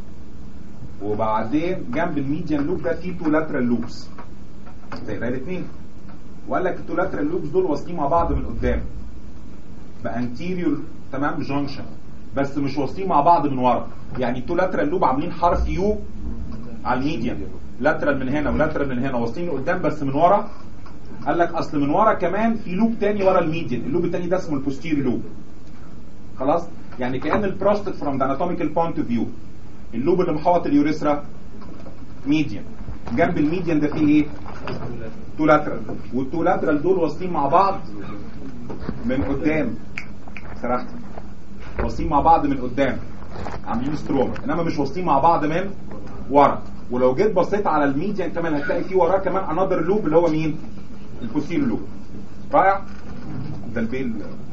وبعدين جنب الميديان لوب ده في تو لاترال لوبس زي ده الاثنين وقال لك التو لاترال لوبس دول واصلين مع بعض من قدام بانتيريور تمام جونكشن بس مش واصلين مع بعض من ورا يعني التو لاترال لوب عاملين حرف يو على الميديان لاترال من هنا ولاترال من هنا واصلين لقدام بس من ورا قال لك اصل من ورا كمان في لوب تاني ورا الميديان اللوب التاني ده اسمه البوستيري لوب خلاص يعني كان البروستات فروم ذا اناتوميكال بوينت اوف فيو اللوب اللي محوط اليوريثرا ميديان جنب الميديان ده فيه ايه تو لاترال والتو لاترال دول واصلين مع بعض من قدام سرحت واصلين مع بعض من قدام عاملين ستروما انما مش واصلين مع بعض من ورا ولو جيت بصيت على الميديان كمان هتلاقي فيه وراه كمان انذر لوب اللي هو مين الفوسيل لوب رائع ده البيل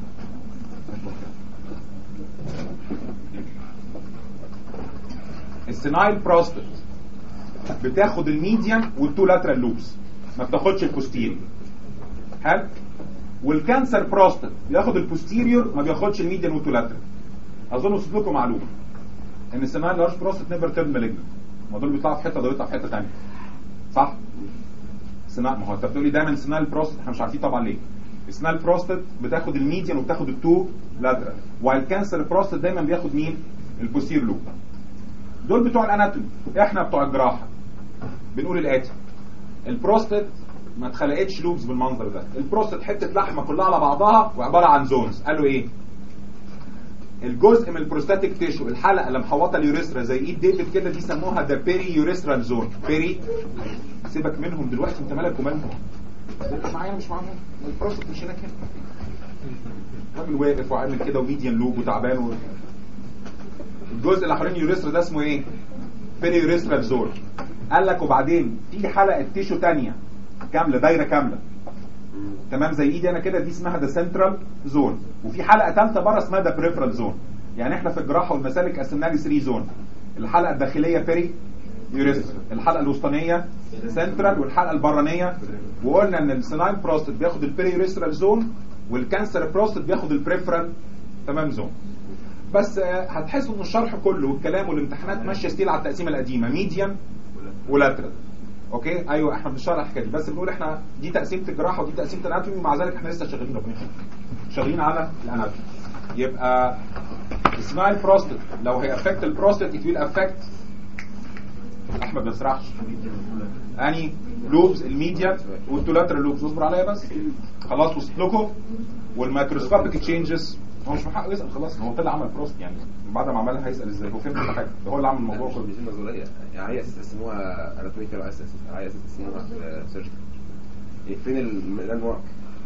السينايل بروستات بتاخد الميديان والتو لاترال لوبس ما بتاخدش البوستيريور حلو والكانسر بروستات بياخد البوستيريور ما بياخدش الميديان والتو لاترال اظن وصلت لكم معلومه ان السينايل لارج بروستات نيفر تيرن مالجنت ما دول بيطلعوا في حته ده بيطلع في حته ثانيه صح سينايل ما هو انت بتقول لي دايما سينايل بروستات احنا مش عارفين طبعا ليه السينايل بروستات بتاخد الميديان وبتاخد التو لاترال والكانسر بروستات دايما بياخد مين البوستيريور لوب دول بتوع الاناتومي احنا بتوع الجراحه بنقول الاتي البروستات ما اتخلقتش لوبز بالمنظر ده البروستات حته لحمه كلها على بعضها وعباره عن زونز قالوا ايه الجزء من البروستاتيك تيشو الحلقه اللي محوطه اليوريثرا زي ايد ديفيد كده دي سموها ذا بيري يوريثرال زون بيري سيبك منهم دلوقتي انت مالك ومالهم انت معايا مش معاهم البروستات مش هناك هنا راجل واقف وعامل كده وميديان لوب وتعبان و... الجزء اللي حوالين اليوريثرا ده اسمه ايه بيري يوريثرال زون قال لك وبعدين في حلقه تيشو تانية كامله دايره كامله تمام زي ايدي انا كده دي اسمها ذا سنترال زون وفي حلقه ثالثه بره اسمها ذا بريفرال زون يعني احنا في الجراحه والمسالك قسمناها لي 3 زون الحلقه الداخليه بيري يوريثرا الحلقه الوسطانيه سنترال والحلقه البرانيه وقلنا ان السينايل بروستات بياخد البيري يوريثرال زون والكانسر بروستات بياخد البريفرال تمام زون بس آه، هتحسوا ان الشرح كله والكلام والامتحانات ماشيه ستيل على التقسيمه القديمه ميديان ولاترال اوكي ايوه احنا بنشرح الحكايه دي بس بنقول احنا دي تقسيمه الجراحه ودي تقسيمه الاناتومي ومع ذلك احنا لسه شغالين ربنا يخليك شغالين على الاناتومي يبقى اسمها البروستات لو هي افكت البروستات ات ويل افكت احمد ما بيسرحش اني لوبز الميديا والتولاترال لوبز اصبر عليا بس خلاص وصلت لكم والميكروسكوبيك تشينجز هو مش محقق يسال خلاص هو طلع عمل بروست يعني بعد ما عملها هيسال ازاي هو فين كل حاجه ده هو اللي عمل الموضوع كله مش نظريه يعني هي اساس اسموها اناتوميكال واساس هي اساس اسموها سيرجيكال فين اللاند مارك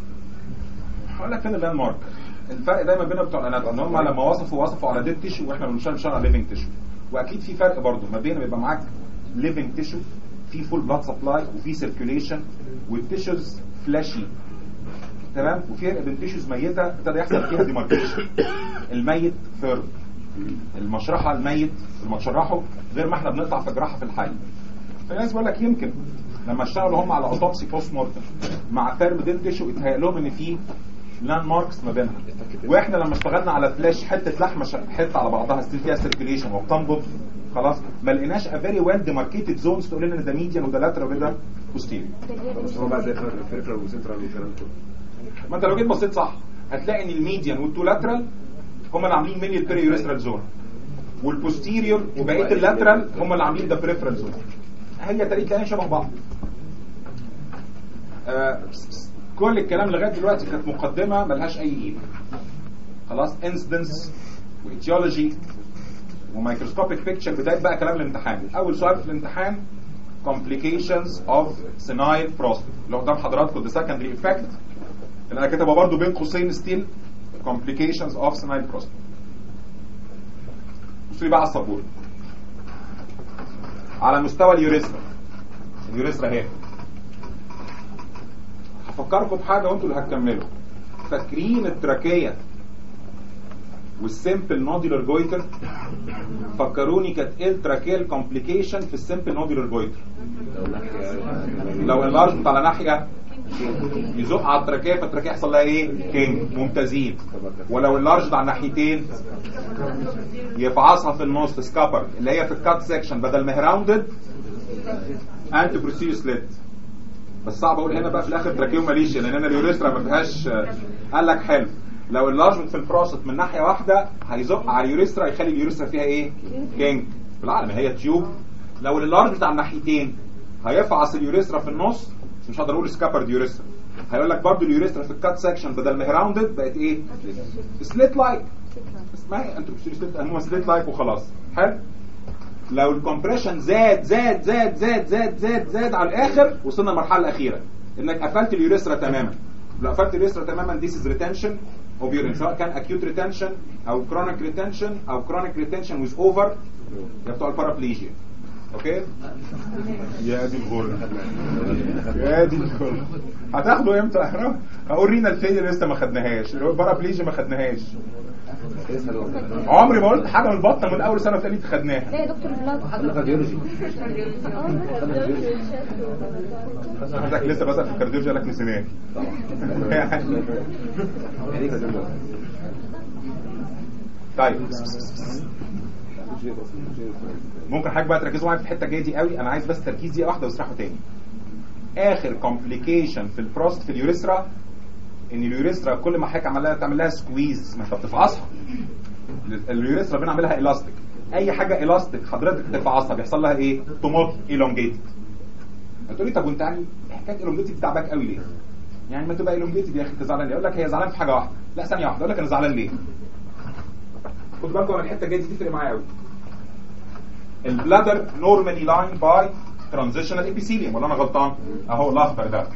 هقول لك فين اللاند مارك الفرق دايما بين بتوع الاناتومي ان هم لما وصفوا وصفوا على ديد تيشو واحنا بنشتغل بنشتغل على ليفنج تيشو واكيد في فرق برضه ما بين يبقى معاك ليفنج تيشو في فول بلاد سبلاي وفي سيركيوليشن والتيشوز فلاشي تمام وفي فرق بين تيشوز ميته ابتدى يحصل فيها ديماركيشن الميت ثيرد المشرحه الميت المتشرحه غير ما احنا بنقطع في جراحه في الحي في ناس بيقول لك يمكن لما اشتغلوا هم على اوتوبسي بوست مورتم مع ثيرم ديد تيشو اتهيأ لهم ان في لاند ماركس ما بينها واحنا لما اشتغلنا على فلاش حته لحمه ش- حته على بعضها ستيل فيها سيركيليشن وبتنبض خلاص ما لقيناش ا فيري ويل ديماركيتد زونز تقول لنا ده ميديان وده لاترال وده بوستيريور بس هو بقى زي الفيركرال وسنترال والكلام ده ما انت لو جيت بصيت صح هتلاقي ان الميديان والتو لاترال هم اللي عاملين ميني البيري يوريثرال زون والبوستيريور وبقيه اللاترال هم اللي عاملين ده بريفرال زون هي تلاقي تلاقي شبه بعض آه كل الكلام لغايه دلوقتي كانت مقدمه ملهاش اي قيمه خلاص انسيدنس وايتيولوجي ومايكروسكوبيك بيكتشر بدايه بقى كلام الامتحان اول سؤال في الامتحان complications of senile prostate اللي قدام حضراتكم ده secondary effect اللي انا كاتبها برضه بين قوسين ستيل complications of senile prostate بصوا لي بقى على السبوره على مستوى اليوريثرا اليوريثرا اهي هفكركم بحاجه وانتوا اللي هتكملوا فاكرين التراكيه والسيمبل نودولار جويتر فكروني كانت ايه التراكيال كومبليكيشن في السيمبل نودولار جويتر لو ناحيه لو اللارج على ناحيه يزق على التراكيه فالتراكيه يحصل لها ايه كينج ممتازين ولو اللارج على الناحيتين يفعصها في النص سكابر اللي هي في الكات سيكشن بدل ما هي راوندد انت بروسيو سليت بس صعب اقول هنا بقى في الاخر تراكيو ماليشيا لان انا اليوريثرا ما فيهاش قال لك حلو لو اللارجمنت في البروستات من ناحيه واحده هيزق على اليوريثرا يخلي اليوريثرا فيها ايه كينج بالعقل ما هي تيوب لو اللارج بتاع الناحيتين هيفعص اليوريثرا في النص بس مش هقدر اقول سكابرد يوريثرا هيقول لك برضه اليوريثرا في الكات سكشن بدل ما هي راوندد بقت ايه سليت لايك اسمها انت سليت هو سليت لايك وخلاص حلو لو الكومبريشن زاد زاد زاد زاد زاد زاد زاد على الاخر وصلنا للمرحله الاخيره انك قفلت اليوريثرا تماما لو قفلت اليوريثرا تماما ديس از ريتنشن اوف يورين سواء كان اكيوت ريتنشن او كرونيك ريتنشن او كرونيك ريتنشن ويز اوفر يا بتوع البارابليجيا اوكي يا دي الغرة يا دي الغرة هتاخده امتى احنا هقول رينا الفيلير لسه ما خدناهاش البارابليجيا ما خدناهاش لسه لو عمري ما قلت حاجه من البطن من اول سنه ثالثه خدناها لا يا دكتور بلاد خدنا كارديولوجي حضرتك لسه بسال في الكارديولوجي قال لك نسيناه يعني ايه كارديولوجي طيب ممكن حضرتك بقى تركزوا معايا في الحته الجايه دي قوي انا عايز بس تركيز دقيقه واحده واسرحوا تاني اخر كومبليكيشن في البروست في اليوريثرا ان اليوريثرا كل ما حضرتك عمل لها تعمل لها سكويز ما انت بتفعصها اليوريثرا بنعملها الاستيك اي حاجه الاستيك حضرتك تفعصها بيحصل لها ايه توموت elongated هتقولي طب وانت يعني حكايه elongated تعبك قوي ليه يعني ما تبقى elongated يا اخي انت زعلان ليه اقول لك هي زعلان في حاجه واحده لا ثانيه واحده اقول لك انا زعلان ليه خد بالكم من الحته الجايه دي تفرق معايا قوي البلادر نورمالي لاين باي ترانزيشنال ابيثيليوم ولا انا غلطان اهو الاخضر ده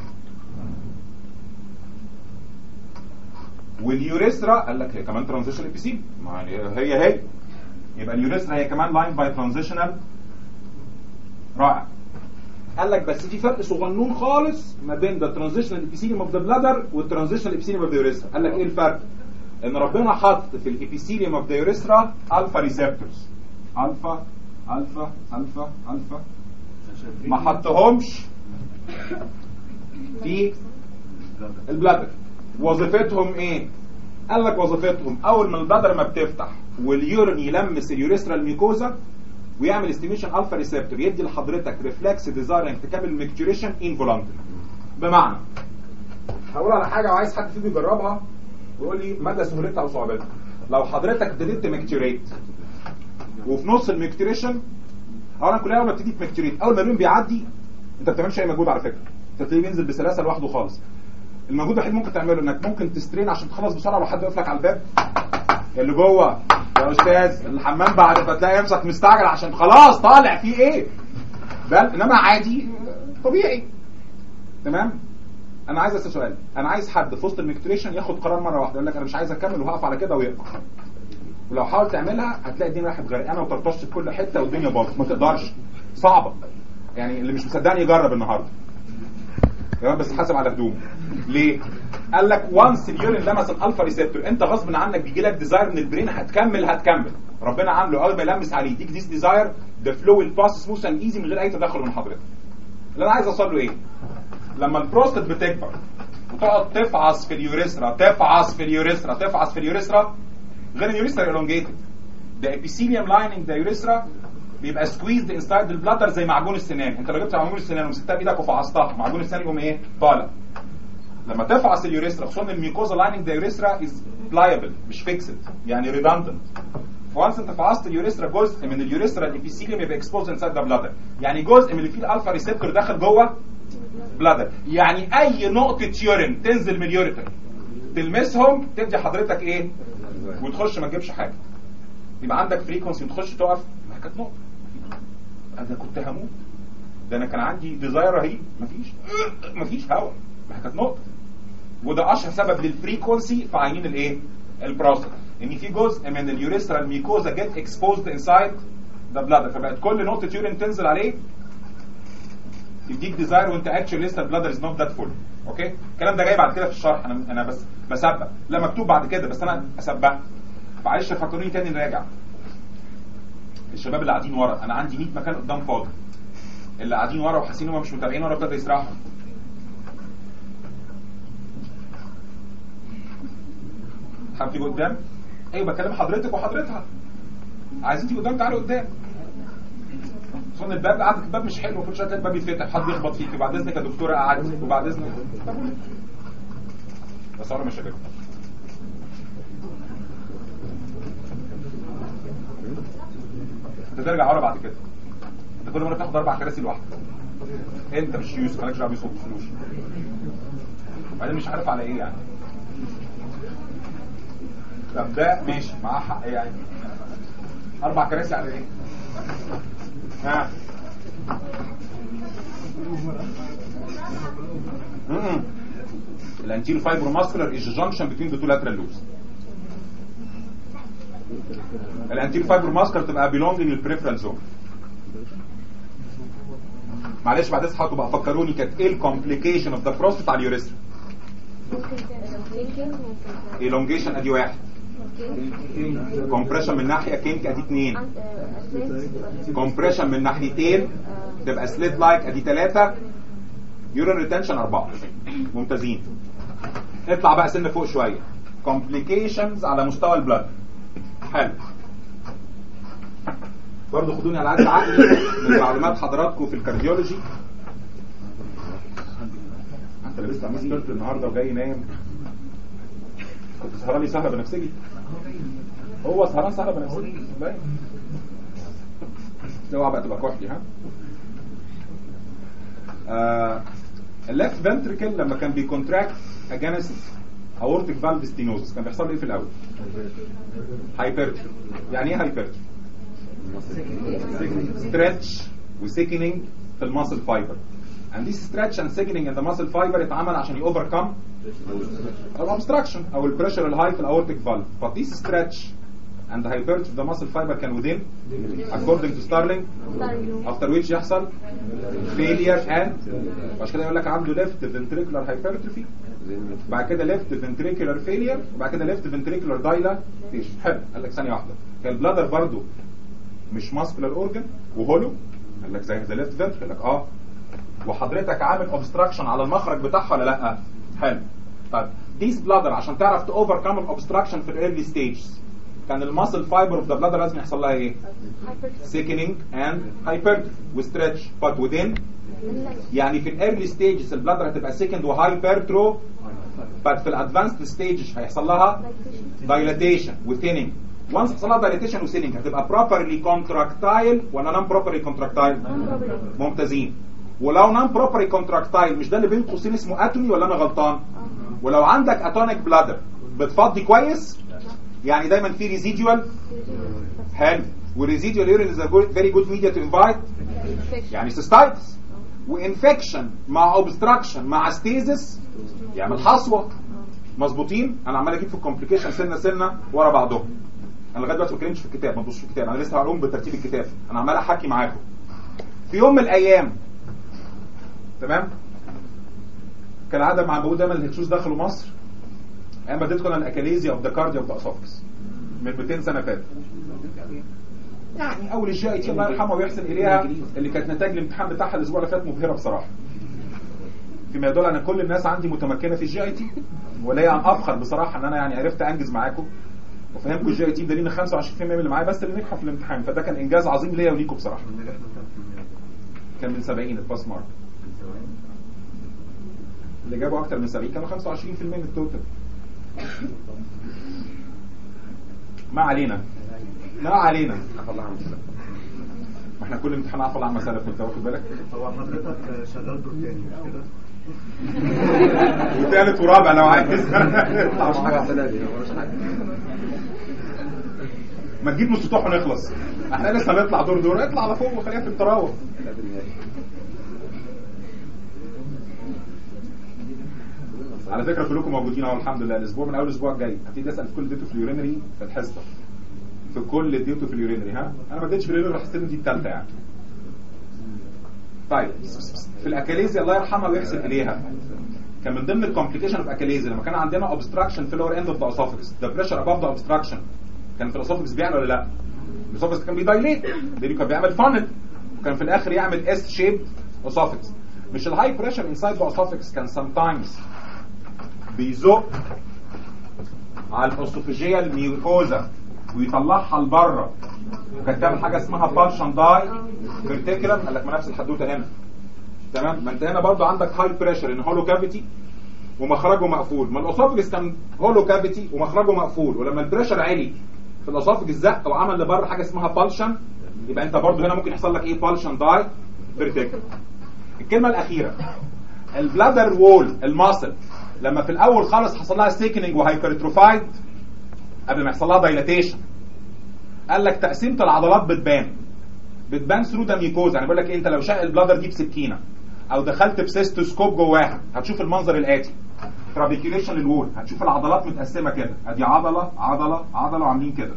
واليوريثرا قال لك هي كمان ترانزيشنال ابيثيليوم ما هي هي هي يبقى اليوريثرا هي كمان لاين باي ترانزيشنال رائع قال لك بس في فرق صغنون خالص ما بين ذا ترانزيشنال ابيثيليوم اوف ذا بلادر والترانزيشنال ابيثيليوم اوف ذا يوريثرا قال لك ايه الفرق ان ربنا حط في الابيثيليوم اوف ذا يوريثرا الفا ريسبتورز الفا الفا الفا الفا ما حطهمش في البلادر وظيفتهم ايه قال لك وظيفتهم اول ما البلادر ما بتفتح واليورين يلمس اليوريثرا الميكوزا ويعمل استيميشن الفا ريسبتور يدي لحضرتك ريفلكس ديزاير انك تكمل الميكتوريشن انفولانتري بمعنى هقول على حاجه وعايز حد فيكم يجربها ويقول لي مدى سهولتها وصعوبتها لو حضرتك ابتديت تمكتوريت وفي نص الميكتوريشن اولا كلنا اول ما بتيجي تمكتوريت اول ما اليوم بيعدي انت ما بتعملش اي مجهود على فكره انت تلاقيه بينزل بسلاسه لوحده خالص المجهود الوحيد ممكن تعمله انك ممكن تسترين عشان تخلص بسرعه لو حد واقف لك على الباب اللي جوه يا استاذ الحمام بعد فتلاقي نفسك مستعجل عشان خلاص طالع فيه ايه ده انما عادي طبيعي تمام انا عايز اسال سؤال انا عايز حد في وسط الميكتريشن ياخد قرار مره واحده يقول لك انا مش عايز اكمل وهقف على كده ويقف ولو حاول تعملها هتلاقي الدنيا راحت غرقانه وترطش في كل حته والدنيا باظت ما تقدرش صعبه يعني اللي مش مصدقني يجرب النهارده تمام بس حاسب على هدومه ليه؟ قال لك وانس اليورين لمس الالفا ريسبتور انت غصب عنك بيجي لك ديزاير من البرين هتكمل هتكمل ربنا عامله اول ما يلمس عليه يديك ديس ديزاير ذا فلو ويل باس سموث اند ايزي من غير اي تدخل من حضرتك اللي انا عايز اوصل له ايه؟ لما البروستات بتكبر وتقعد تفعص في اليوريثرا تفعص في اليوريثرا تفعص في اليوريثرا غير اليوريثرا elongated the epithelium lining the urethra بيبقى squeezed inside the bladder زي معجون السنان انت لو جبت معجون السنان ومسكتها بايدك وفعصتها معجون السنان يقوم ايه طالع لما تفعص اليوريثرا خصوصا الميوكوزا لايننج ذا يوريثرا از pliable مش فيكسد يعني redundant وانس انت فعصت اليوريثرا جزء من اليوريثرا الابيثيليوم يبقى exposed inside the bladder يعني جزء من اللي فيه الالفا ريسبتور داخل جوه بلادر يعني اي نقطه يورين تنزل من اليوريتر تلمسهم تدي حضرتك ايه وتخش ما تجيبش حاجه يبقى عندك فريكونسي وتخش تقف ما كانت نقطه انا كنت هموت ده انا كان عندي ديزاير رهيب مفيش مفيش هوا ما كانت نقطه وده اشهر سبب للفريكونسي في عينين الايه البروستات ان في جزء من اليوريثرا الميكوزا جيت اكسبوزد انسايد ذا بلادر فبقت كل نقطه يورين تنزل عليه يديك ديزاير وانت اكشن لسه البلادر از نوت ذات فول اوكي الكلام ده جاي بعد كده في الشرح انا انا بس بسبق لا مكتوب بعد كده بس انا اسبق معلش فكروني تاني نراجع الشباب اللي قاعدين ورا انا عندي 100 مكان قدام فاضي اللي قاعدين ورا وحاسين انهم مش متابعين ورا ابتدى يسرحوا حابب تيجي قدام ايوه بكلم حضرتك وحضرتها عايزين تيجي قدام تعالوا قدام خصوصا الباب قعدك الباب مش حلو كل شويه الباب يتفتح حد يخبط فيك وبعد اذنك يا دكتوره قعدت وبعد اذنك طب قولي. بس انا مش هجيب انت ترجع ورا بعد كده انت كل مره تاخد اربع كراسي لوحدك انت مش يوسف مالكش دعوه بيوسف فلوس بعدين مش عارف على ايه يعني طب ده ماشي معاه حق يعني اربع كراسي على ايه ها م-م. لان الانتيريور فايبرو ماسكولار از جانكشن بتوين ذا تو لاترال لوبس الانتيريور فايبرو ماسكولار تبقى بيلونجنج للبريفرال زون معلش بعد اصحى تبقى فكروني كانت ايه الكومبليكيشن اوف ذا بروستات على اليوريثرا ممكن تعمل ممكن elongation ادي واحد كومبريشن من ناحيه كينك ادي اثنين كومبريشن من ناحيتين تبقى سليت لايك ادي ثلاثه يورين ريتنشن اربعه ممتازين اطلع بقى سن فوق شويه كومبليكيشنز على مستوى البلد حلو برضه خدوني على قد عقلي من معلومات حضراتكم في الكارديولوجي انت لبست عمال سكرت النهارده وجاي نايم كنت سهران لي سهره بنفسجي هو سهران سهره بنفسجي باين اوعى بقى تبقى كحلي ها آه الليفت فنتريكل لما كان بيكونتراكت اجانست اورتيك فالف ستينوزس كان بيحصل له ايه في الاول؟ هايبرتري يعني ايه هايبرتري؟ ستريتش وسيكنينج في الماسل فايبر and this stretch and thickening in the muscle fiber اتعمل عشان يوفركم الابستراكشن او البريشر الهاي في الاورتيك فالف but this stretch and the hypertrophy of the muscle fiber can within according to Starling after which يحصل failure and عشان كده يقول لك عنده left ventricular hypertrophy بعد كده left ventricular failure وبعد كده left ventricular dilatation حلو قال لك ثانيه واحده كان البلادر برضو مش muscular organ وهولو قال لك زي ذا left ventricle قال لك اه وحضرتك عامل obstruction على المخرج بتاعها ولا لا حلو طيب ديس بلادر عشان تعرف تو اوفركم الاوبستراكشن في الايرلي ستيجز كان الماسل فايبر اوف ذا بلادر لازم يحصل لها ايه سيكنينج اند هايبرتروفي وستريتش بات within يعني في الايرلي ستيجز البلادر هتبقى سيكند وهايبرترو بس في الادفانسد ستيجز هيحصل لها دايلاتيشن وثيننج وانس حصل لها دايلاتيشن وثيننج هتبقى بروبرلي كونتراكتايل ولا نون بروبرلي كونتراكتايل ممتازين ولو نون بروبرلي كونتراكتايل مش ده اللي بين قوسين اسمه اتوني ولا انا غلطان ولو عندك اتونيك بلادر بتفضي كويس يعني دايما في ريزيديوال حلو والريزيديوال يورين از فيري جود ميديا تو انفايت يعني سيستايتس وانفكشن مع اوبستراكشن مع ستيزس يعمل حصوه مظبوطين انا عمال اجيب في الكومبليكيشن سنه سنه ورا بعضهم انا لغايه دلوقتي ما اتكلمتش في الكتاب ما تبصش في الكتاب انا لسه هقولهم بترتيب الكتاب انا عمال احكي معاكم في يوم من الايام تمام كالعاده مع موجود دايما الهكسوس دخلوا مصر ايام بديت كنا الاكاليزيا اوف ذا كارديا اوف ذا اسوفكس من 200 سنه فاتت يعني اول الجي اي تي الله يرحمه ويحسن اليها اللي كانت نتائج الامتحان بتاعها الاسبوع اللي فات مبهره بصراحه فيما يدل ان كل الناس عندي متمكنه في الجي اي تي وليا ان افخر بصراحه ان انا يعني عرفت انجز معاكم وفهمكم الجي اي تي بدليل 25% من اللي معايا بس اللي نجحوا في الامتحان فده كان انجاز عظيم ليا وليكم بصراحه كان من 70 الباس مارك اللي جابوا اكتر من 70 كانوا 25% من التوتال ما علينا ما علينا ما احنا كل امتحان عفوا عن مسألة كنت واخد بالك هو حضرتك شغال دور تاني مش كده؟ وثالث ورابع لو عايز مش حاجه السنه دي مش حاجه ما تجيب مستطاح ونخلص احنا لسه هنطلع دور دور اطلع على فوق وخليها في التراوح على فكره كلكم موجودين اهو الحمد لله الاسبوع من اول اسبوع الجاي هبتدي اسال في كل ديتو في اليورينري في الحصه في كل ديتو في اليورينري ها انا ما اديتش في اليورينري حسيت دي الثالثه يعني طيب في الاكاليزيا الله يرحمها ويحسن اليها كان من ضمن الكومبليكيشن اوف اكاليزيا لما كان عندنا اوبستراكشن في اللور اند اوف ذا اسوفكس ذا بريشر اباف ذا اوبستراكشن كان في الاسوفكس بيعلى ولا لا؟ الاسوفكس كان بيدايليت لانه كان بيعمل فانل وكان في الاخر يعمل اس شيب اسوفكس مش الهاي بريشر انسايد ذا اسوفكس كان سام تايمز بيزق على الاسوفيجيه الميوكوزا ويطلعها لبره وكانت تعمل حاجه اسمها بالشن داي فيرتيكولم قال لك ما نفس الحدوته هنا تمام ما انت هنا برضو عندك هاي بريشر ان هولو كافيتي ومخرجه مقفول ما الاسوفجس كان هولو كافيتي ومخرجه مقفول ولما البريشر عالي في الاسوفجس زق وعمل لبره حاجه اسمها بالشن يبقى انت برضو هنا ممكن يحصل لك ايه بالشن داي فيرتيكولم الكلمه الاخيره البلادر وول الماسل لما في الاول خالص حصل لها سيكننج وهايبرتروفايد قبل ما يحصل لها دايلاتيشن قال لك تقسيمه العضلات بتبان بتبان ثرو ذا ميكوز يعني بيقول لك إيه انت لو شق البلادر دي بسكينه او دخلت بسيستوسكوب جواها هتشوف المنظر الاتي ترابيكيوليشن للوول هتشوف العضلات متقسمه كده ادي عضله عضله عضله وعاملين كده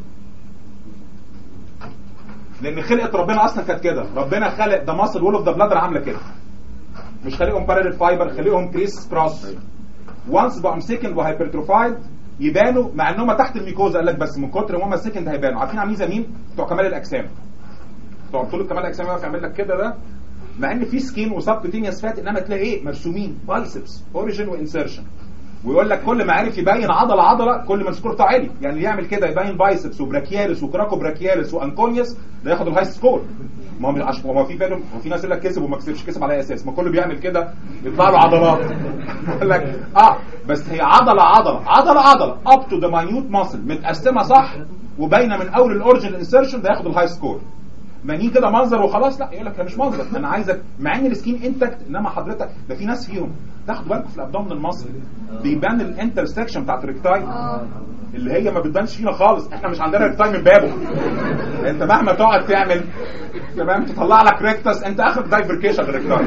لان خلقه ربنا اصلا كانت كده ربنا خلق ده ماسل وول اوف ذا بلادر عامله كده مش خلقهم بارالل فايبر خلقهم كريس كروس وانس بقوا سيكند وهايبرتروفايد يبانوا مع ان هم تحت الميكوزا قال لك بس من كتر ما هم سيكند هيبانوا عارفين عاملين زي مين؟ بتوع كمال الاجسام بتوع طول كمال الاجسام يقف يعمل لك كده ده مع ان في سكين وسبكوتينيوس فات انما تلاقي ايه مرسومين بايسبس اوريجن وانسرشن ويقول لك كل ما عرف يبين عضله عضله كل ما السكور بتاعه عالي يعني اللي يعمل كده يبين بايسبس وبراكيالس وكراكو براكيالس وانكونيوس ده ياخد الهاي سكور ما هو مش عشان ما هو في بالهم هو في ناس يقول لك كسب وما كسبش كسب على أي اساس ما كله بيعمل كده يطلع له عضلات يقول لك اه بس هي عضله عضله عضله عضله اب تو ذا ماينيوت ماسل متقسمه صح وباينه من اول الاوريجن انسرشن ده ياخد الهاي سكور ما نيجي كده منظر وخلاص لا يقول لك ده مش منظر انا عايزك مع ان السكين انتكت انما حضرتك ده في ناس فيهم تاخد بالكم في الابدومن المصري بيبان الانترسكشن بتاعت الريكتاي اللي هي ما بتبانش فينا خالص احنا مش عندنا ريكتاي من بابه انت مهما تقعد تعمل تمام تطلع لك ريكتس انت اخر دايفركيشن ريكتاي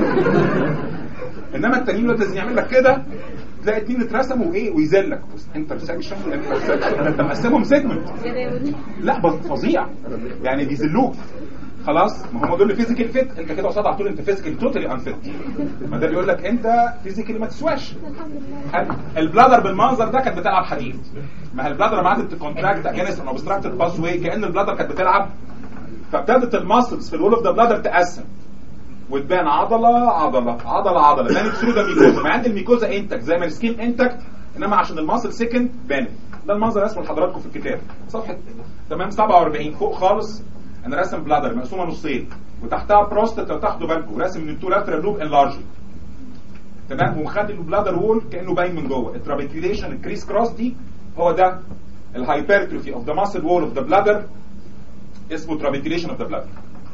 انما التانيين لازم يعمل لك كده تلاقي اتنين اترسموا ايه ويذلك انترسكشن انترسكشن انت مقسمهم سيجمنت لا بس فظيع يعني بيذلوك خلاص ما هم دول فيزيكال فيت انت كده قصاد على طول انت فيزيكال توتالي انفيت ما ده بيقول لك انت فيزيكالي ما تسواش حلو. البلادر بالمنظر ده كانت بتلعب حديد ما هي البلادر لما قعدت تكونتراكت اجينست ان اوبستراكتد باس واي كان البلادر كانت بتلعب فابتدت الماسلز في الول اوف ذا بلادر تقسم وتبان عضله عضله عضله عضله بانت ثرو ذا ميكوزا مع ان الميكوزا انتك زي ما السكين انتك انما عشان الماسل سكند بانت ده المنظر رسمه لحضراتكم في الكتاب صفحه تمام 47 فوق خالص انا راسم بلادر مقسومه نصين وتحتها بروستات لو تاخدوا بالكم راسم من التو لاترال لوب انلارج تمام ومخلي البلادر وول كانه باين من جوه الترابيكيوليشن الكريس كروس دي هو ده الهايبرتروفي اوف ذا ماسل وول اوف ذا بلادر اسمه ترابيكيوليشن اوف ذا بلادر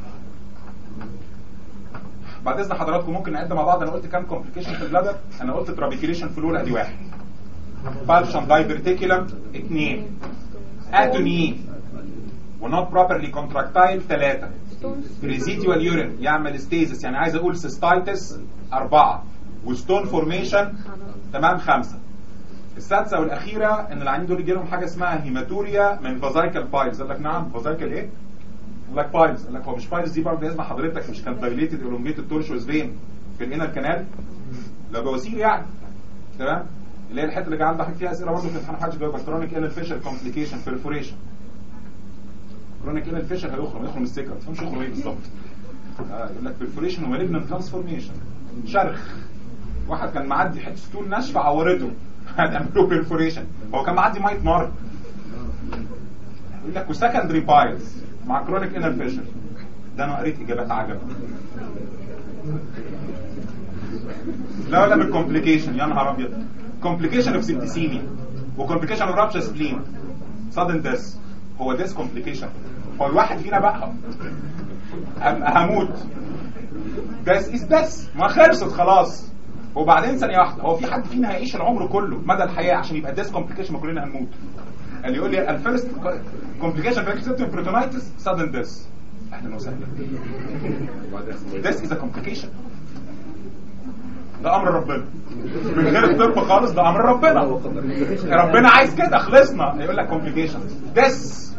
بعد اذن حضراتكم ممكن نعد مع بعض انا قلت كام كومبليكيشن في البلادر انا قلت ترابيكيوليشن في الاولى ادي واحد بالشن دايفرتيكولم اثنين اتوني ونوت بروبرلي كونتراكتايل ثلاثة ريزيديوال يورين يعمل ستيزس يعني عايز اقول سيستايتس أربعة وستون فورميشن تمام خمسة السادسة والأخيرة إن العيانين دول يجي لهم حاجة اسمها هيماتوريا من فازايكال بايلز قال لك نعم فازايكال إيه؟ قال لك بايلز قال لك هو مش بايلز دي برضه لازم حضرتك مش كانت دايليتد الونجيتد تورشوز فين في الانر كانال لو بواسير يعني تمام اللي هي الحته اللي جاي عندك فيها اسئله برضه في الامتحان محدش جاوبها كرونيك انال فيشر كومبليكيشن بيرفوريشن كرونيك انال فيشر هيخرم يخرم السكر ما تفهمش يخرم ايه بالظبط آه يقول لك بيرفوريشن ومالجنان ترانسفورميشن شرخ واحد كان معدي حته ستول ناشفه عورته هنعمل له بيرفوريشن هو كان معدي ميه نار يقول لك وسكندري بايلز مع كرونيك انال فيشر ده انا قريت اجابات عجب لا ولا من كومبليكيشن يا نهار ابيض كومبليكيشن اوف سيبتيسيميا وكومبليكيشن اوف رابشر سبلين سادن ديس هو ديس كومبليكيشن هو الواحد فينا بقى أبقى هموت بس از بس ما خلصت خلاص وبعدين ثانيه واحده هو في حد فينا هيعيش العمر كله مدى الحياه عشان يبقى ديس كومبليكيشن ما كلنا هنموت اللي يقول لي الفيرست كومبليكيشن في سيبتيم بروتونايتس سادن ديس اهلا وسهلا ديس از كومبليكيشن ده امر ربنا من غير الطب خالص ده امر ربنا ربنا عايز كده خلصنا يقول لك كومبليكيشن بس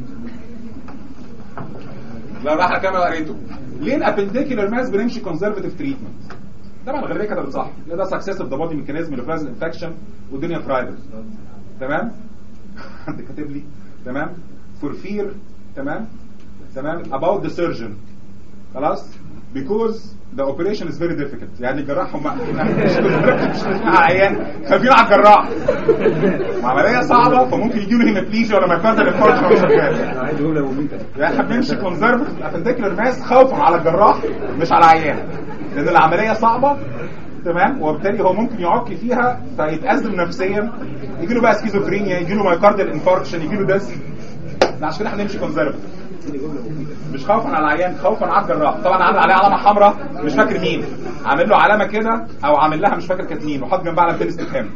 لا راح كمان قريته ليه الابنديكولار ماس بنمشي كونزرفاتيف تريتمنت طبعا الغالبيه كانت صح ده سكسس اوف ذا بودي ميكانيزم لفراز انفكشن والدنيا برايفت تمام حد كاتب لي تمام فور فير تمام تمام about the surgeon خلاص because the operation is very difficult يعني الجراح هم مش مش عيان خايفين على الجراح عمليه صعبه فممكن يجي له هيماتليجيا ولا مايكاردال انفاركشن وهو شغال عايز جمله مميته يعني احنا بنمشي كونزرفتيف ابنديكولار ماس خوفا على الجراح مش على العيان لان العمليه صعبه تمام وبالتالي هو ممكن يعك فيها فيتأزم نفسيا يجي له بقى سكيزوفرينيا يجي له مايكاردال انفاركشن يجي له دس عشان كده احنا نمشي كونزرفتيف مش خوفا على العيان خوفا على الجراح طبعا عامل عليه علامه حمراء مش فاكر مين عامل له علامه كده او عامل لها مش فاكر كانت مين وحاط جنبها علامتين استفهام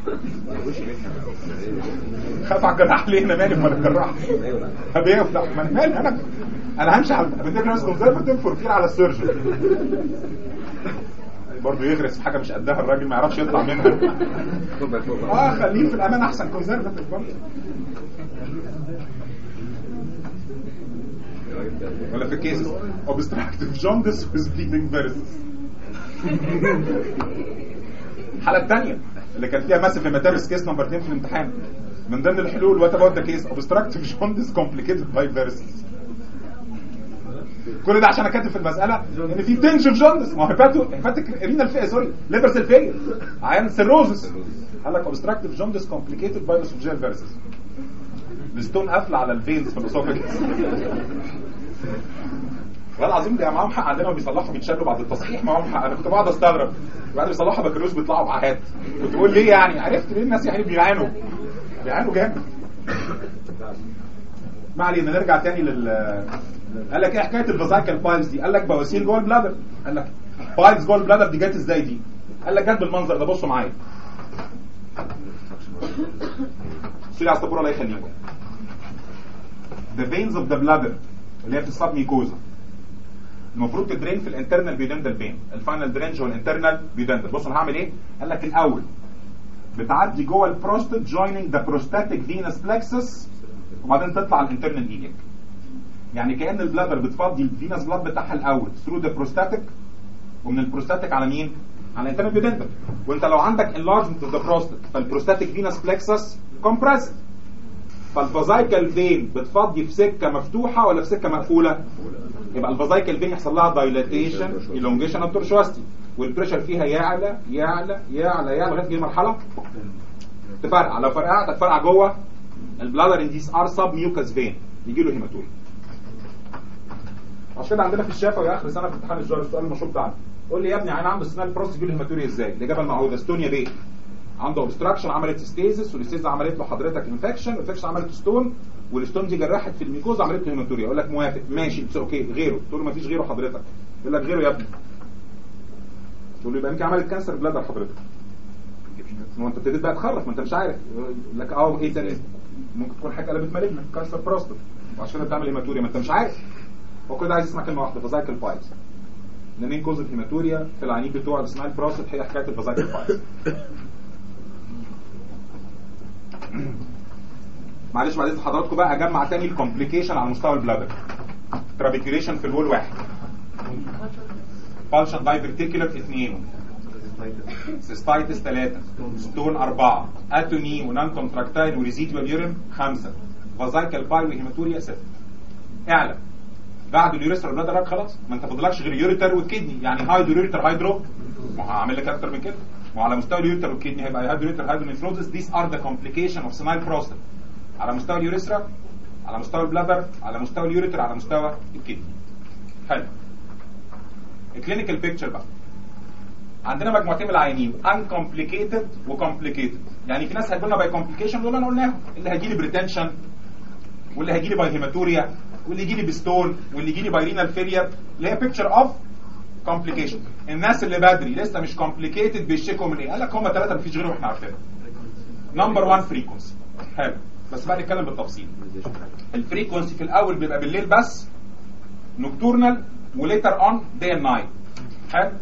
خاف على الجراح ليه انا مالي امال الجراح بيفتح ما انا مالي انا انا همشي على بديك ناس كونزرفتيف فور فير على السيرجن برضه يغرس في حاجه مش قدها الراجل ما يعرفش يطلع منها فوق فوق اه خليه في الامان احسن كونسرفتيف برضه ولا في كيسز obstructive jaundice with bleeding varices الحالة الثانية اللي كان فيها ماسف هيماتيمس كيس نمبر 2 في الامتحان من ضمن الحلول وات اباوت ذا كيس obstructive jaundice complicated by varices كل ده عشان انا كاتب في المساله ان في تنشن جوندس ما هو هيباتو هيباتيك رينال في سوري ليبر سيل عيان سيروزس قال لك obstructive jaundice complicated by esophageal varices الستون قافله على الفينز في الاسوفاجس والله العظيم ده معاهم حق عندنا بيصلحوا بيتشالوا بعد التصحيح معاهم حق انا كنت بقعد استغرب بعد ما بيصلحوا بكالوريوس بيطلعوا بعاهات كنت بقول ليه يعني عرفت ليه الناس يعني بيعانوا بيعانوا جامد ما علينا نرجع تاني لل قال لك ايه حكايه الفازايكال بايلز دي قال لك بواسير جوه البلادر قال لك بايلز جوه البلادر دي جت ازاي دي قال لك جت بالمنظر ده بصوا معايا شيل على السبوره الله يخليكم the veins of the bladder اللي هي في السب ميكوزا المفروض تدرين في الانترنال بيودندال بين الفاينل درينج هو الانترنال بيودندال بصوا انا هعمل ايه قال لك الاول بتعدي جوه البروستات joining the prostatic venous plexus وبعدين تطلع على الانترنال ايليك يعني كان البلادر بتفضي الفينس بلاد بتاعها الاول through the prostatic ومن البروستاتيك على مين؟ على الانترنال بيودندال وانت لو عندك enlargement of the prostate فالبروستاتيك فينس plexus compressed فالفازايكال فين بتفضي في سكه مفتوحه ولا في سكه مقفوله؟ يبقى الفازايكال فين يحصل لها دايلاتيشن elongation of tortuosity والبريشر فيها يعلى يعلى يعلى يعلى لغايه تجي مرحله تفرقع لو فرقعت هتفرقع جوه البلادر ان ديس ار سب ميوكس فين يجي له هيماتوريا عشان كده عندنا في الشفا يا اخر سنه في امتحان الجار السؤال المشهور بتاعنا قول لي يا ابني عين عنده سنال بروست يجي له هيماتوريا ازاي؟ الاجابه المعهوده ستونيا بيه عنده اوبستراكشن عملت ستيزس والستيزس عملت له حضرتك انفكشن والانفكشن عملت ستون والستون دي جرحت في الميكوز عملت له هيماتوريا يقول لك موافق ماشي اتس اوكي غيره تقول له ما فيش غيره حضرتك يقول لك غيره يا ابني تقول له يبقى يمكن عملت كانسر بلادر حضرتك ما هو انت ابتديت بقى تخرف ما انت مش عارف يقول لك اه ايه تاني ممكن تكون حاجه قلبت مالجنا كانسر بروستات وعشان كده بتعمل هيماتوريا ما انت مش عارف هو كل ده عايز يسمع كلمه واحده فازايكل بايلز ان مين كوز الهيماتوريا في العنيد بتوع السمايل بروستات هي حكايه الفازايكل بايلز معلش بعد اذن حضراتكم بقى اجمع تاني الكومبليكيشن على مستوى البلادر ترابيكيوليشن في الول واحد فالشن دايفرتيكولر اثنين سيستايتس ثلاثة ستون أربعة أتوني ونان كونتراكتايل وريزيدوال يورين خمسة فازايكال باي وهيماتوريا ستة اعلى بعد اليوريستر بلادر خلاص ما انت فاضلكش غير يوريتر والكدني يعني هايدرو يوريتر هايدرو ما هعمل لك اكتر من كده وعلى مستوى اليوريتر والكدني هيبقى هايدرو يوريتر هايدرو نيفروزس these are the complication of senile prostate على مستوى اليوريثرا على مستوى البلادر على مستوى اليوريتر على مستوى الكدني حلو الكلينيكال بيكتشر بقى عندنا مجموعتين من العيانين uncomplicated وcomplicated يعني في ناس هيجوا لنا باي كومبليكيشن دول انا قلناهم اللي هيجي لي بريتنشن واللي هيجي لي باي هيماتوريا واللي يجي لي بستون واللي يجي لي باي رينال فيلير اللي هي بيكتشر اوف كومبليكيشن الناس اللي بدري لسه مش كومبليكيتد بيشتكوا من ايه قال لك هم ثلاثه مفيش غيرهم احنا عارفينهم نمبر 1 فريكونسي حلو بس بقى نتكلم بالتفصيل الفريكونسي في الاول بيبقى بالليل بس نوكتورنال وليتر اون داي اند نايت حلو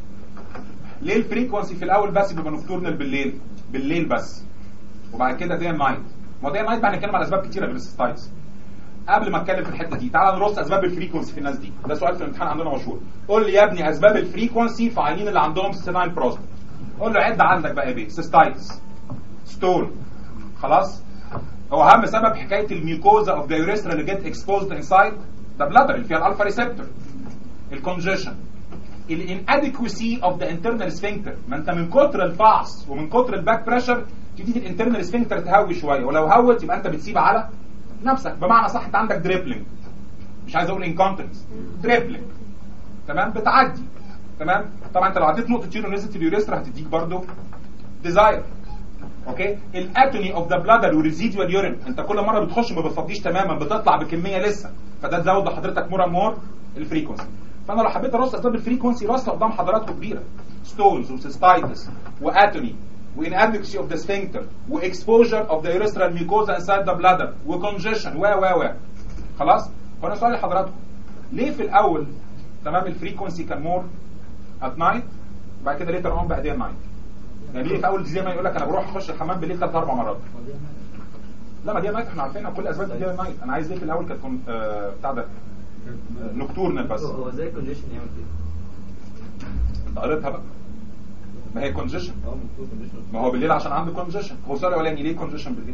ليه الفريكونسي في الاول بس بيبقى نوكتورنال بالليل بالليل بس وبعد كده داي اند نايت ما داي اند نايت بقى هنتكلم على اسباب كتيره غير السيستايتس قبل ما اتكلم في الحته دي تعال نرص اسباب الفريكونسي في الناس دي ده سؤال في الامتحان عندنا مشهور قول لي يا ابني اسباب الفريكونسي في عيانين اللي عندهم سيستاين بروستات قول له عد عندك بقى يا بيه سيستايتس ستون خلاص هو اهم سبب حكايه الميوكوزا اوف ذا يوريثرا اللي جت اكسبوزد انسايد ذا بلادر اللي فيها الالفا ريسبتور الكونجيشن الانادكوسي اوف ذا انترنال سفنكتر ما انت من كتر الفعص ومن كتر الباك بريشر تبتدي الانترنال سفنكتر تهوي شويه ولو هوت يبقى انت بتسيب على نفسك بمعنى صح انت عندك دريبلينج مش عايز اقول انكونتنس دريبلينج تمام بتعدي تمام طبعا انت لو عديت نقطه يورو نزلت اليوريثرا هتديك برضو ديزاير اوكي الاتوني اوف ذا بلادر والريزيدوال يورين انت كل مره بتخش ما بتفضيش تماما بتطلع بكميه لسه فده تزود لحضرتك مور مور الفريكونسي فانا لو حبيت ارص اسباب الفريكونسي رصه قدام حضراتكم كبيره ستونز وسيستايتس واتوني وانادكسي اوف ذا سفنكتر واكسبوجر اوف ذا يوريثرال ميوكوزا انسايد ذا بلادر وكونجيشن و و و خلاص فانا سؤالي لحضراتكم ليه في الاول تمام الفريكونسي كان مور ات نايت بعد كده ليتر اون بقى دي نايت يعني ليه في اول زي ما يقول لك انا بروح اخش الحمام بالليل ثلاث اربع مرات لا ما دي نايت احنا عارفينها كل اسباب دي نايت انا عايز ليه في الاول كانت كون- آه، بتاع ده نكتورنال بس هو ازاي الكونجيشن يعمل كده؟ انت قريتها بقى ما هي كونجيشن اه مكتوب كونجيشن ما هو بالليل عشان عنده كونجيشن هو السؤال الاولاني ليه كونجيشن بالليل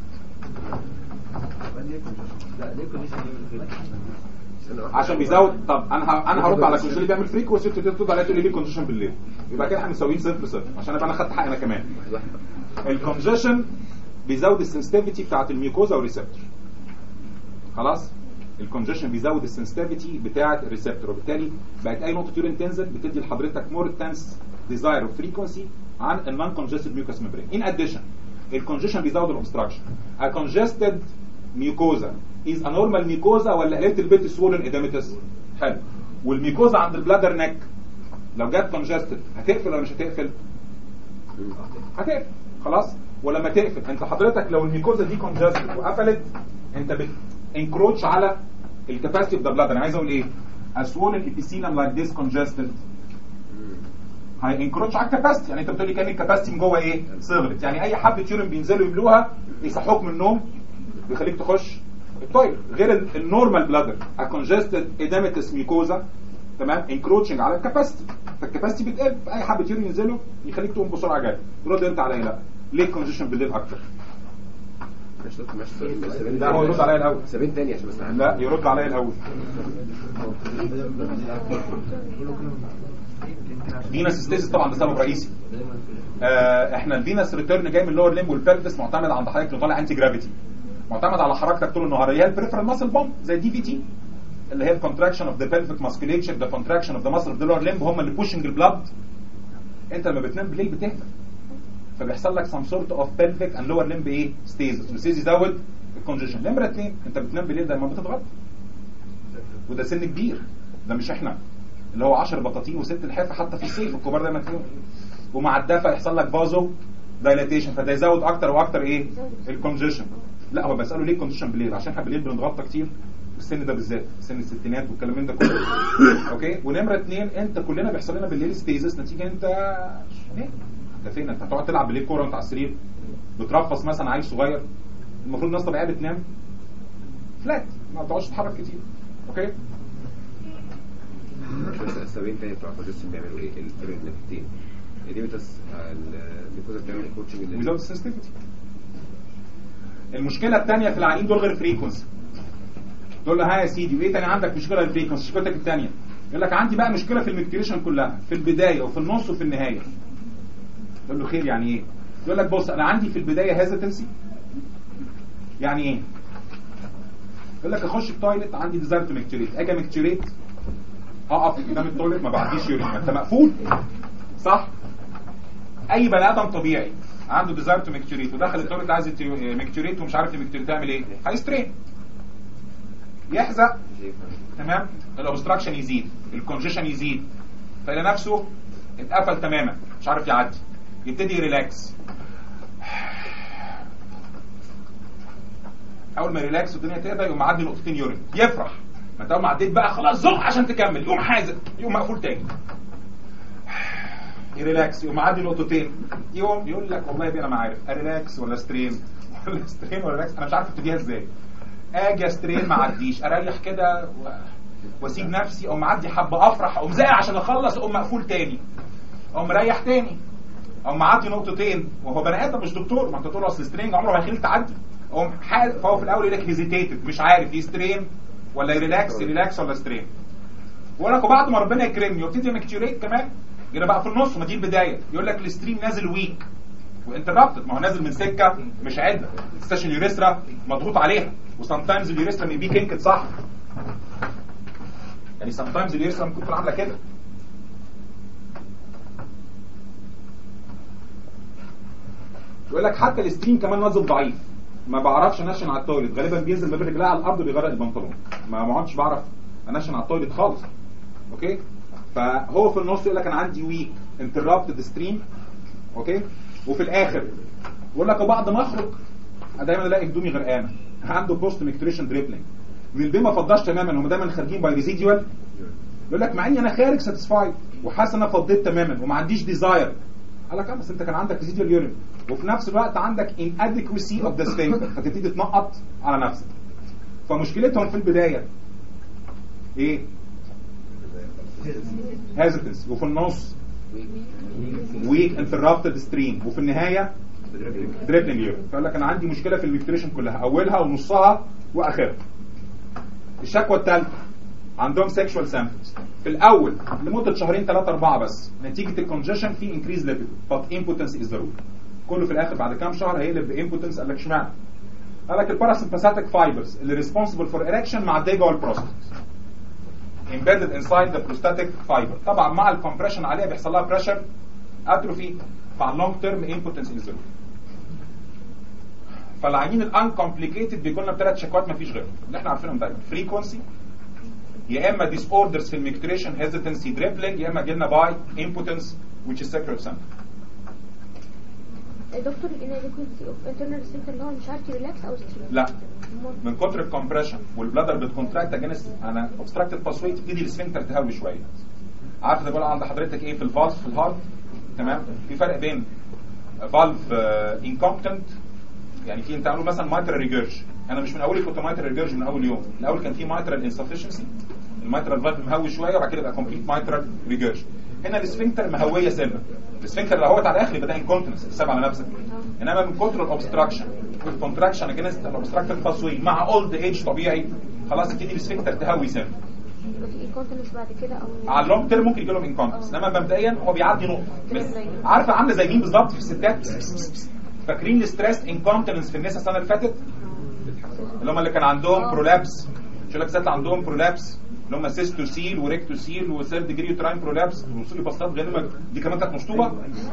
لا ليه الكونجيشن يعمل كده؟ استنى واحدة. عشان بيزود طب انا ه... انا هرد على الكونجيشن اللي بيعمل فريكونسي وانت ترد عليا تقول لي ليه كونجيشن بالليل يبقى كده احنا مساويين صفر صفر عشان ابقى انا خدت حقي انا كمان واحد واحد. الكونجيشن بيزود السنسيتيفيتي بتاعت الميوكوزا والريسبتور خلاص الكونجيشن بيزود السنسيتيفيتي بتاعت الريسبتور وبالتالي بقت اي نقطه يورين تنزل بتدي لحضرتك مور تنس ديزاير اوف فريكونسي عن النون كونجستد ميوكس ميمبرين ان اديشن الكونجيشن بيزود الاوبستراكشن a congested mucosa is a normal mucosa ولا a little bit swollen edematous حلو والميكوزا عند البلادر نك لو جت كونجستد هتقفل ولا مش هتقفل هتقفل خلاص ولما تقفل انت حضرتك لو الميكوزا دي كونجستد وقفلت انت بت انكروتش على الكاباسيتي اوف ذا بلاد انا عايز اقول ايه a swollen epithelium like this congested هي انكروتش على الكاباسيتي يعني انت بتقول لي كان الكاباسيتي من جوه ايه صغرت يعني اي حبه يورين بينزلوا يملوها يصحوك من النوم بيخليك تخش التويلت غير ال- النورمال بلادر a congested edematous mucosa تمام انكروتشنج على الكاباسيتي فالكاباسيتي بتقل اي حبه يورين ينزلوا يخليك تقوم بسرعه جاي رد انت عليا لا ليه الكونجيشن بالليل اكتر ماشي دكتور، ماشي سبعين- سبعين لا هو تاني. يرد عليا الاول سبعين تاني عشان بس لا يرد عليا الاول فينس ستيسيس طبعا ده سبب رئيسي آه احنا الفينس ريتيرن جاي من اللور ليمب والبلفس معتمد عند حضرتك انه طالع انتي جرافيتي معتمد على حركتك طول النهار هي البريفرال ماسل بومب زي الدي في تي اللي هي الكونتراكشن اوف ذا بلفيك ماسكوليتشر ذا كونتراكشن اوف ذا ماسل اوف ذا لور ليمب هم اللي بوشنج البلاد انت لما بتنام بالليل بتهدى فبيحصل لك سم سورت اوف pelvic and lower limb ايه ستيزس والستيز يزود الكونجيشن نمره اثنين انت بتنام بالليل دايما بتتغطى وده سن كبير ده مش احنا اللي هو 10 بطاطين وست الحافه حتى في الصيف الكبار دايما فيهم ومع الدفى يحصل لك فازو دايلاتيشن فده يزود اكتر واكتر ايه الكونجيشن لا هو بساله ليه الكونجيشن بالليل عشان احنا بالليل بنتغطى كتير السن ده بالذات سن الستينات والكلام من ده كله اوكي ونمره اثنين انت كلنا بيحصل لنا بالليل ستيزس نتيجه انت ايه انت فين انت هتقعد تلعب بالليل كوره وانت على السرير بترفص مثلا عيل صغير المفروض الناس طبيعيه بتنام فلات ما بتقعدش تتحرك كتير اوكي بس السبعين تاني بتوع الكونجستشن بيعملوا ايه؟ النكتين الديمتس الميكوزا بتعمل كوتشنج ويزود السنسيتيفيتي المشكله الثانيه في العيانين دول غير فريكونسي تقول له ها يا سيدي وايه تاني عندك مشكله الفريكونسي مشكلتك الثانيه يقول لك عندي بقى مشكله في المكتريشن كلها في البدايه وفي النص وفي النهايه تقول له خير يعني ايه يقول لك بص انا عندي في البدايه هيزيتنسي يعني ايه يقول لك اخش التويلت عندي ديزاير تو مكتريت اجي مكتريت اقف قدام التويلت ما بعديش يورين ما انت مقفول صح اي بني ادم طبيعي عنده ديزاير تو ميكتوريت ودخل التويلت عايز ميكتوريت ومش عارف يمكتوريت تعمل ايه هيسترين يحزق تمام الاوبستراكشن يزيد الكونجيشن يزيد فإلى نفسه اتقفل تماما مش عارف يعدي يبتدي يريلاكس اول ما يريلاكس والدنيا تهدى يقوم معدي نقطتين يورين يفرح ما انت اول ما عديت بقى خلاص زق عشان تكمل يقوم حازق يقوم مقفول تاني يريلاكس يقوم معدي نقطتين يقوم يقول لك والله يا بيه انا ما عارف اريلاكس ولا سترين ولا سترين ولا ريلاكس انا مش عارف ابتديها ازاي اجي استرين ما اعديش اريح كده و... واسيب نفسي اقوم معدي حبه افرح اقوم زي عشان اخلص اقوم مقفول تاني اقوم مريح تاني اقوم معدي نقطتين وهو بني ادم مش دكتور ما انت تقول اصل سترين عمره ما هيخليك تعدي اقوم حال فهو في الاول يقول لك هيزيتيتد مش عارف يسترين ولا يريلاكس ريلاكس ولا سترين ويقول لك وبعد ما ربنا يكرمني وابتدي مكتوريت كمان يبقى بقى في النص ما دي البدايه يقول لك الستريم نازل ويك وانتربتد ما هو نازل من سكه مش عدله ستيشن يوريثرا مضغوط عليها وسام تايمز اليوريثرا مي بي كينكد صح يعني سام تايمز اليوريثرا ممكن تكون عامله كده يقول لك حتى الستريم كمان نازل ضعيف ما بعرفش انشن على التويلت غالبا بينزل ما بين رجلها على الارض بيغرق البنطلون ما ما عدتش بعرف انشن على التويلت خالص اوكي فهو في النص يقول لك انا عندي ويك انتربتد ستريم اوكي وفي الاخر يقول لك وبعد ما اخرج دايما الاقي هدومي غرقانه عنده بوست ميكتريشن دريبلينج والبي ما فضاش تماما هم دايما خارجين باي ريزيديوال يقول لك مع اني انا خارج ساتيسفايد وحاسس ان انا فضيت تماما وما عنديش ديزاير قال لك اه بس انت كان عندك ريزيديال يورين وفي نفس الوقت عندك inadequacy of the sphincter فتبتدي تنقط على نفسك فمشكلتهم في البدايه ايه؟ hesitance وفي النص weak interrupted stream وفي النهايه دريبلينج يورين فقال لك انا عندي مشكله في الفلتريشن كلها اولها ونصها واخرها الشكوى الثالثه عندهم سيكشوال سامبلز في الاول لمده شهرين ثلاثه اربعه بس نتيجه الكونجيشن في انكريز ليبيد بط امبوتنس از ذا روت كله في الاخر بعد كام شهر هيقلب بامبوتنس قال لك اشمعنى؟ قال لك الباراسمباثيك فايبرز اللي ريسبونسبل فور اريكشن معديه جوه البروستات embedded inside the prostatic fiber طبعا مع الكمبريشن عليها بيحصل لها بريشر اتروفي مع اللونج تيرم امبوتنس از فالعيانين الانكمبليكيتد بيكون لنا بثلاث شكوات ما فيش غيرهم اللي احنا عارفينهم دايما فريكونسي يا اما ديس اوردرز في الميكتريشن هيزيتنسي دريبلينج يا اما جيلنا باي امبوتنس which is sacral center دكتور الاناديكوزي اوف انترنال سنتر اللي هو مش عارف يريلاكس او ستريم لا من كتر الكمبريشن والبلادر بتكونتراكت اجينست انا اوبستراكتد باسوي تبتدي السفنكتر تهوي شويه عارف ده بقول عند حضرتك ايه في الفالف في الهارت تمام في فرق بين فالف انكومبتنت يعني في انت عامله مثلا مايترال ريجيرج انا مش من اولي كنت مايترال ريجيرج من اول يوم الاول كان في مايترال انسفشنسي المايترال فالف مهوي شويه وبعد كده يبقى كومبليت مايترال ريجيرج هنا السفنكتر مهويه سنه السفنكتر لو هوت على الاخر يبقى ده انكونتنس حساب على نفسك انما من كتر الاوبستراكشن والكونتراكشن اجينست الاوبستراكتد باسوي مع اولد ايج طبيعي خلاص تبتدي السفنكتر تهوي سنه يبقى في انكونتنس بعد كده او على اللونج تيرم ممكن يجي لهم انكونتنس انما مبدئيا هو بيعدي نقطه بس عارفه عامله زي مين بالظبط في الستات فاكرين الستريس انكونتنس في النساء السنه اللي فاتت اللي هم اللي كان عندهم برولابس مش لك ست عندهم برولابس اللي هم سيستوسيل وريكتوسيل وثيرد ديجري يوتراين برولابس وصول بساط غير دي كمان كانت مشطوبه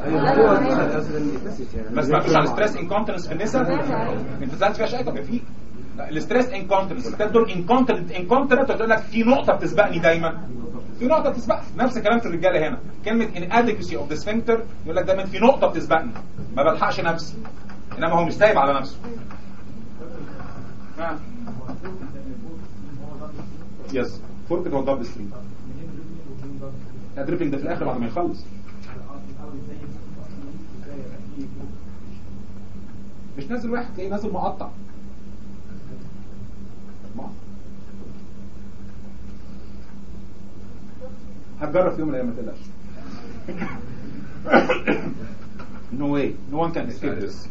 ما سمعتوش عن ستريس انكونتنس في النساء انت سالت فيها شيء طب في لا، الستريس انكونتنس الستات دول انكونتنت انكونتنت تقول لك في نقطه بتسبقني دايما في نقطه بتسبق نفس الكلام في الرجاله هنا كلمه inadequacy of the sphincter يقول لك دايما في نقطه بتسبقني ما بلحقش نفسي انما هو مش سايب على نفسه نعم يس فورك هو الدبل ستريم الدريبلينج ده في الاخر بعد ما يخلص مش نازل واحد تلاقيه نازل مقطع مقطع. هتجرب في يوم من الايام ما تقلقش no way no one can escape this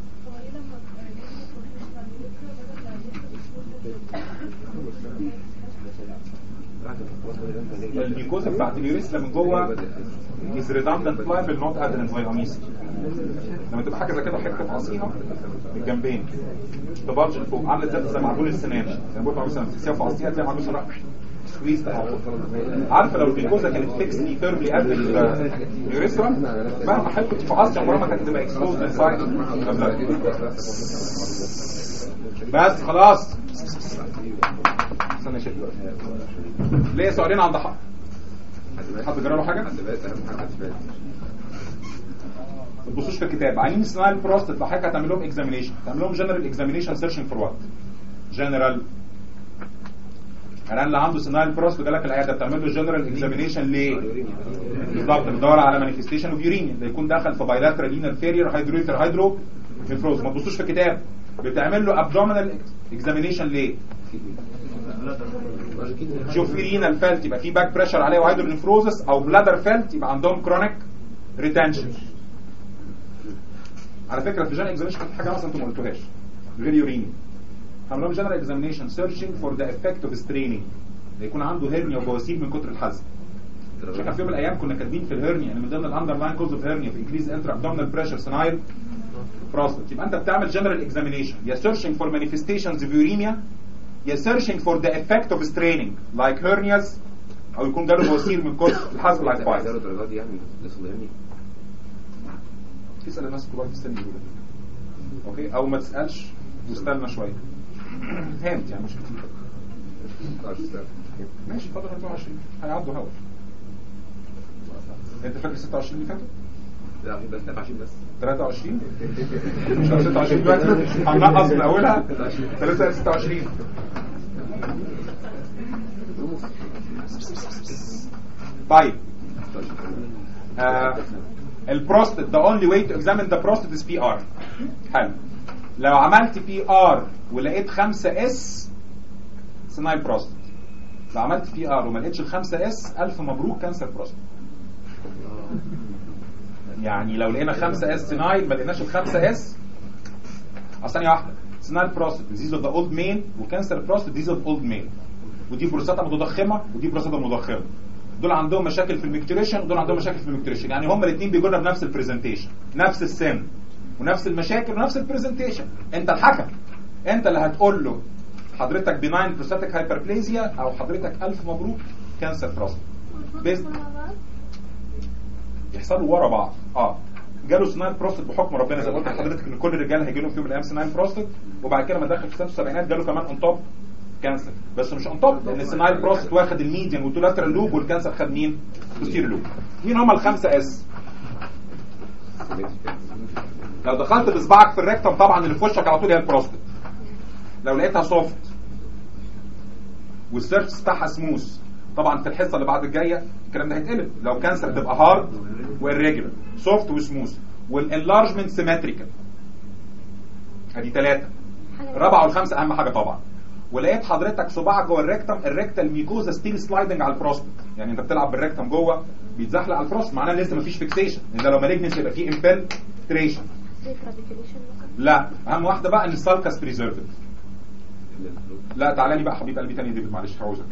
الجلوكوز بتاعت اليوريثرا من جوه is redundant pliable not adherent زي لما تبقى حاجه زي كده حته عصينه من الجنبين تبلج لفوق عامله زي زي معجون السنان زي ما بقول معجون السنان تسيبها في عصينه تلاقي معجون السنان سكويز عارفه لو الجلوكوزا كانت فيكسلي ثيربلي قبل اليوريثرا مهما حطت في عصير عمرها ما كانت تبقى اكسبوزد انسايد بس خلاص استنى شيء ليه سؤالين عند حق حد جرى له حاجه ما تبصوش في الكتاب عينين سنايل بروستات لو حضرتك هتعمل لهم اكزامينيشن تعمل لهم جنرال اكزامينيشن سيرشنج فور وات جنرال انا اللي عنده سنايل بروستات جالك العياده بتعمل له جنرال اكزامينيشن ليه بالظبط بتدور على مانيفستيشن اوف يورينيا ده يكون دخل في بايلاترال لينر فيرير هيدرويتر هيدرو نفروز ما تبصوش في الكتاب بتعمل له ابدومينال اكزامينيشن ليه شوف في رينال فيلت يبقى في باك بريشر عليه وهيدرو نفروزس او بلادر فيلت يبقى عندهم كرونيك ريتنشن على فكره في جنرال اكزامينشن في حاجه مثلا انتم ما قلتوهاش غير يوريني عملوا جنرال اكزامينشن سيرشنج فور ذا افكت اوف ستريننج يكون عنده هيرنيا وبواسير من كتر الحزن عشان كان في يوم من الايام كنا كاتبين في الهيرنيا ان من ضمن الاندر لاين كوز اوف هيرنيا في انكريز انتر ابدومينال بريشر سنايل بروستات يبقى انت بتعمل جنرال اكزامينشن يا سيرشنج فور مانيفستيشنز اوف يوريميا يا searching for the effect of straining like hernias او يكون جاله بواسير من كتر الحزن like زيرو fires الدرجات دي يعني لسه يعني تسال الناس الكبار في السن يقولوا اوكي او ما تسالش واستنى شويه هانت يعني مش كتير ماشي فاضل 24 هيعدوا هوا انت فاكر 26 اللي فاتوا؟ لا في بس 23 بس 23 مش لو 26 دلوقتي هنقص من اولها 26 طيب آه البروستات the only way to examine the prostate is PR حلو لو عملت بي ار ولقيت 5 اس سنايل بروستات لو عملت بي ار وما لقيتش ال 5 اس الف مبروك كانسر بروستات يعني لو لقينا 5 اس سنايل ما لقيناش ال 5 اس اصل ثانيه واحده سنايل بروستات ديزيز اوف ذا اولد مين وكانسر بروستات ديزيز اوف اولد مين ودي بروستاتا متضخمه ودي بروستاتا مضخمه دول عندهم مشاكل في الميكتوريشن ودول عندهم مشاكل في الميكتوريشن يعني هما الاثنين بيجوا لنا بنفس البرزنتيشن نفس السن ونفس المشاكل ونفس البرزنتيشن انت الحكم انت اللي هتقول له حضرتك بناين بروستاتيك هايبربليزيا او حضرتك الف مبروك كانسر بروستات بس يحصلوا ورا بعض اه جاله سنايل بروستات بحكم ربنا زي ما قلت لحضرتك ان كل الرجال هيجي لهم في يوم من الايام سنايل بروستات وبعد كده لما دخل في سنه السبعينات جاله كمان اون توب كانسر بس مش اون توب لان السنايل بروستات واخد الميديان والتولاترال لوب والكانسر خد مين؟ بوستيريور لوب مين هم الخمسه اس؟ لو دخلت بصبعك في الريكتم طبعا اللي في وشك على طول هي البروستات لو لقيتها سوفت والسيرفس بتاعها سموث طبعا في الحصه اللي بعد الجايه الكلام ده هيتقلب لو كانسر تبقى هارد والريجولار سوفت وسموث والانلارجمنت سيمتريكال ادي ثلاثه الرابعه والخامسه اهم حاجه طبعا ولقيت حضرتك صباعك جوه الريكتم الريكتال ميكوزا ستيل سلايدنج على البروستات يعني انت بتلعب بالريكتم جوه بيتزحلق على البروستات معناه لسه مفيش فيكسيشن ان لو مالجنس يبقى فيه انفلتريشن لا اهم واحده بقى ان السالكس بريزيرفد لا تعالى لي بقى حبيب قلبي تاني يا ديفيد معلش هعوزك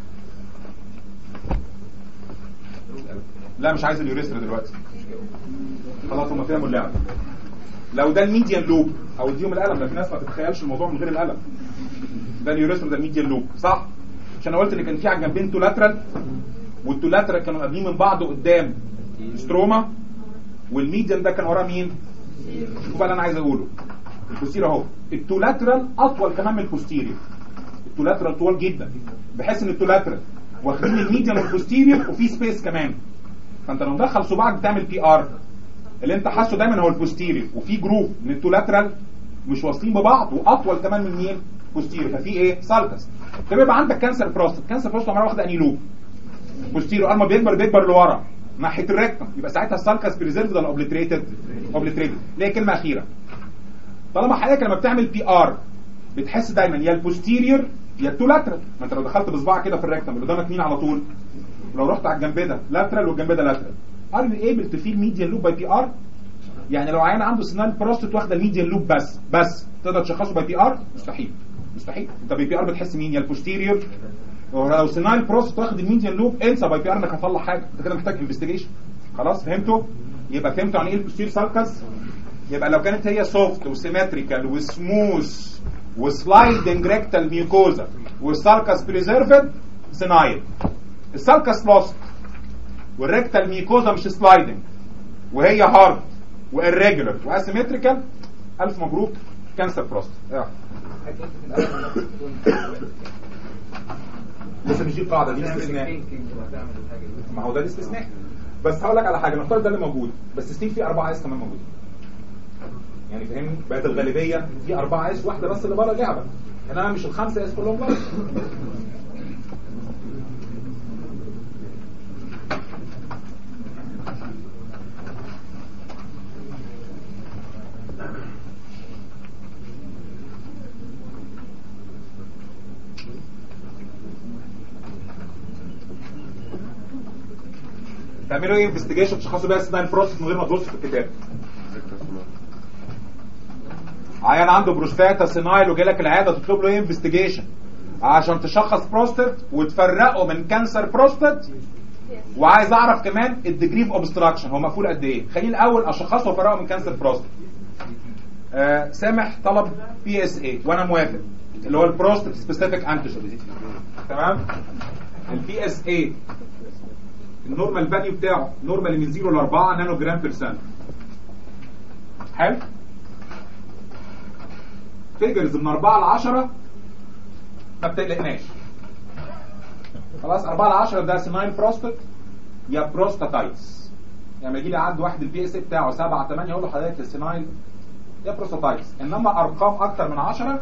لا مش عايز اليوريسترا دلوقتي خلاص هم فهموا اللعبه لو ده الميديان لوب او اديهم القلم ده في ناس ما تتخيلش الموضوع من غير القلم ده اليوريسترا ده الميديان لوب صح عشان انا قلت ان كان في على الجنبين تولاترال والتولاترال كانوا قابلين من بعض قدام ستروما والميديان ده كان وراه مين شوف بقى اللي انا عايز اقوله البوستيريور اهو التولاترال اطول كمان من البوستيريور التولاترال طوال جدا بحيث ان التولاترال واخدين الميديان والبوستيريور وفي سبيس كمان فانت لو مدخل صباعك بتعمل بي ار اللي انت حاسه دايما هو البوستيريور وفي جروف من التولاترال مش واصلين ببعض واطول كمان من مين بوستيريور ففي ايه سالكس فبيبقى عندك كانسر بروستات كانسر بروستات عمره واخد اني لوب بوستيريور اول ما بيكبر بيكبر لورا ناحيه الريكتم يبقى ساعتها السالكس بريزيرفد ولا اوبليتريتد اوبليتريتد ليه كلمه اخيره طالما حضرتك لما بتعمل بي ار بتحس دايما يا البوستيريور يا التولاترال ما انت لو دخلت بصبعك كده في الريكتم اللي قدامك مين على طول ولو رحت على الجنب ده لاترال والجنب ده لاترال ار يو ايبل تو فيل ميديان لوب باي بي ار يعني لو عيان عنده سنان بروستات واخده الميديان لوب بس بس تقدر تشخصه باي بي ار مستحيل مستحيل انت باي بي ار بتحس مين يا البوستيريور ولو سنان بروستات واخد الميديان لوب انسى باي بي ار انك هتطلع حاجه انت كده محتاج انفستيجيشن خلاص فهمتوا يبقى فهمتوا يعني ايه البوستيريور سالكس يبقى لو كانت هي سوفت وسيمتريكال وسموث وسلايدنج ريكتال ميوكوزا والسالكس بريزيرفد سينايل السالكس لوست والريكتال ميوكوزا مش سلايدنج وهي هارد وإريجولر واسيمتريكال الف مبروك كانسر بروستات لسه مش دي القاعده دي استثناء ما هو ده الاستثناء بس هقول لك على حاجه نفترض ده اللي موجود بس ستيل في اربعه اس كمان موجودين يعني فاهمني بقت الغالبيه في اربعه اس واحده بس اللي بره اللعبه انما مش الخمسه اس كلهم بره تعملوا ايه انفستيجيشن تشخصوا بيها سناين بروسس من غير ما تبصوا في الكتاب عيان عنده بروستاتا سينايل وجاي لك العياده تطلب له ايه انفستيجيشن عشان تشخص بروستات وتفرقه من كانسر بروستات وعايز اعرف كمان الديجري اوف اوبستراكشن هو مقفول قد ايه خليني الاول اشخصه وافرقه من كانسر بروستات آه سامح طلب بي اس اي وانا موافق اللي هو البروستات سبيسيفيك انتيجين تمام البي اس اي النورمال فاليو بتاعه نورمال من 0 ل 4 نانو جرام بير سنت حلو فيجرز من 4 ل 10 ما بتقلقناش خلاص 4 ل 10 ده سينايل بروستات يا بروستاتايتس يعني يجي لي عند واحد البي اس بتاعه 7 8 اقول له حضرتك السينايل يا بروستاتايتس انما ارقام اكتر من 10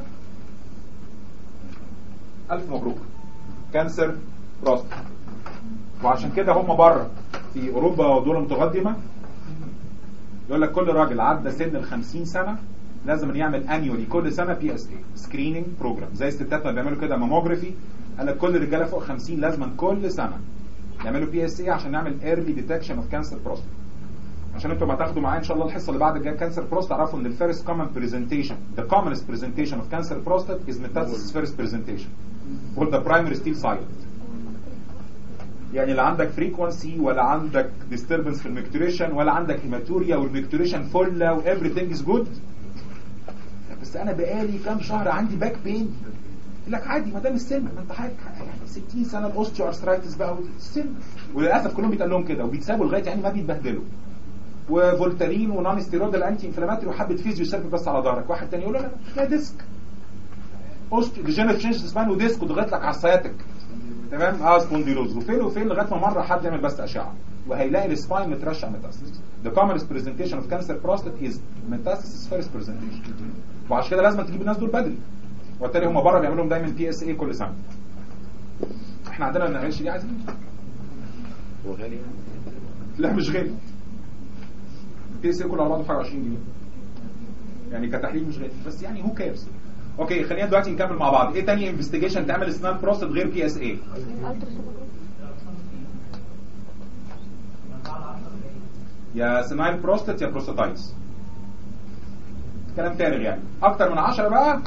الف مبروك كانسر بروستات وعشان كده هم بره في اوروبا ودول متقدمه يقول لك كل راجل عدى سن ال 50 سنه لازم يعمل انيولي كل سنه بي اس اي سكريننج بروجرام زي الستات ما بيعملوا كده ماموجرافي قال لك كل الرجاله فوق 50 لازم كل سنه يعملوا بي اس اي عشان نعمل ايرلي ديتكشن اوف كانسر بروستات عشان انتوا ما تاخدوا معايا ان شاء الله الحصه اللي بعد الجايه كانسر بروست تعرفوا ان الفيرست كومن برزنتيشن ذا commonest برزنتيشن اوف كانسر بروستات از metastasis فيرست برزنتيشن وذا برايمري ستيل سايلنت يعني لا عندك فريكونسي ولا عندك disturbance في الميكتوريشن ولا عندك هيماتوريا والميكتوريشن فله وeverything از جود بس انا بقالي كام شهر عندي باك بين يقول لك عادي ما دام السن ما انت حضرتك يعني 60 سنه الاوستيو ارثرايتس بقى السن وللاسف كلهم بيتقال لهم كده وبيتسابوا لغايه يعني ما بيتبهدلوا وفولتارين ونون ستيرويد الانتي انفلاماتوري وحبه فيزيو سيرف بس على ظهرك واحد تاني يقول له لا لا ده ديسك اوستيو ديجنريت تشينج سبان وديسك وضغط لك على السياتيك تمام اه سبونديلوز وفين وفين لغايه ما مره حد يعمل بس اشعه وهيلاقي السباين مترشح ميتاستاسيس The commonest presentation of cancer prostate is metastasis first presentation وعشان كده لازم تجيب الناس دول بدري وبالتالي هم بره بيعملوا لهم دايما بي اس اي كل سنه احنا عندنا ما بنعملش دي عايزين هو غالي يعني لا مش غالي بي اس اي كله على بعضه حاجه 20 جنيه يعني كتحليل مش غالي بس يعني هو كيرز اوكي خلينا دلوقتي نكمل مع بعض ايه تاني انفستيجيشن تعمل سنان بروستات غير بي اس اي يا سنايل بروستات يا بروستاتايتس كلام فارغ يعني اكتر من 10 بقى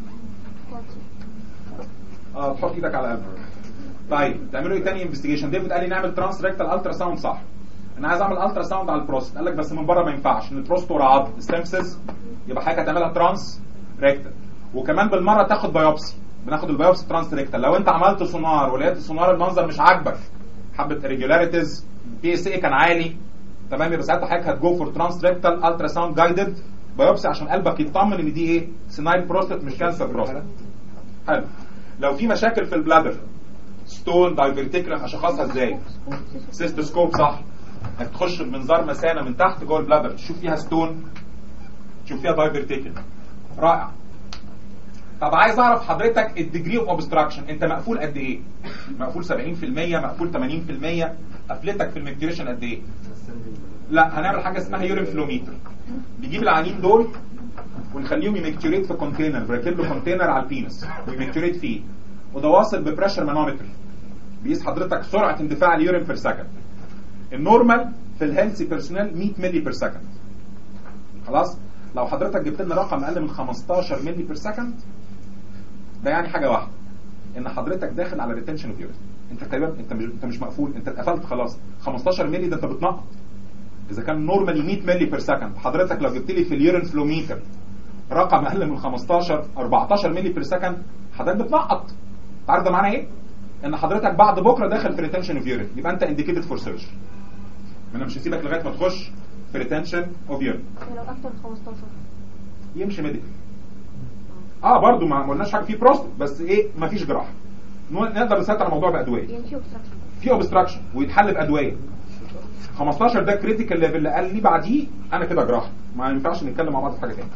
اه تحط ايدك على قلبك طيب تعملوا ايه تاني انفستيجيشن ديفيد قال لي نعمل ترانس ريكتال الترا ساوند صح انا عايز اعمل الترا ساوند على البروست قال لك بس من بره ما ينفعش ان البروست ورا عظم ستيمسز يبقى حضرتك هتعملها ترانس ريكتال وكمان بالمره تاخد بايوبسي بناخد البايوبسي ترانس ريكتال لو انت عملت سونار ولقيت السونار المنظر مش عاجبك حبه irregularities بي اس اي كان عالي تمام يبقى ساعتها حضرتك هتجو فور ترانس ريكتال الترا ساوند جايدد بايوبسي عشان قلبك يطمن ان دي ايه سينايل بروستات مش كانسر بروستات حلو لو في مشاكل في البلادر ستون دايفرتيكلم اشخاصها ازاي سيستوسكوب صح انك تخش بمنظار مثانه من تحت جوه البلادر تشوف فيها ستون تشوف فيها دايفرتيكلم رائع طب عايز اعرف حضرتك الديجري اوف اوبستراكشن انت مقفول قد ايه مقفول 70% مقفول 80% قفلتك في الميكتيريشن قد ايه لا هنعمل حاجه اسمها يورين فلوميتر بيجيب العيانين دول ونخليهم يمكتوريت في كونتينر بركب له كونتينر على البينس ويمكتوريت فيه وده واصل ببريشر مانومتر بيقيس حضرتك سرعه اندفاع اليورين بير سكند النورمال في الهيلثي بيرسونال 100 ملي بير سكند خلاص لو حضرتك جبت لنا رقم اقل من 15 ملي بير سكند ده يعني حاجه واحده ان حضرتك داخل على ريتنشن اوف يورين انت تقريبا انت مش انت مش مقفول انت اتقفلت خلاص 15 ملي ده انت بتنقط اذا كان نورمالي 100 ملي بير سكند حضرتك لو جبت لي في اليورين فلوميتر رقم اقل من 15 14 ملي بير سكند حضرتك بتنقط عارف ده معناه ايه ان حضرتك بعد بكره داخل في ريتنشن اوف يورين يبقى انت انديكيتد فور سيرجري انا مش هسيبك لغايه ما تخش في ريتنشن اوف يورين لو اكتر من 15 يمشي ميديكال اه برضو ما ما قلناش حاجه في بروستات بس ايه ما فيش جراحه نو- نقدر نسيطر على الموضوع بادويه يعني في اوبستراكشن في اوبستراكشن ويتحل بادويه 15 ده كريتيكال ليفل اللي قال لي بعديه انا كده جراحه ما ينفعش نتكلم مع بعض في حاجه تاني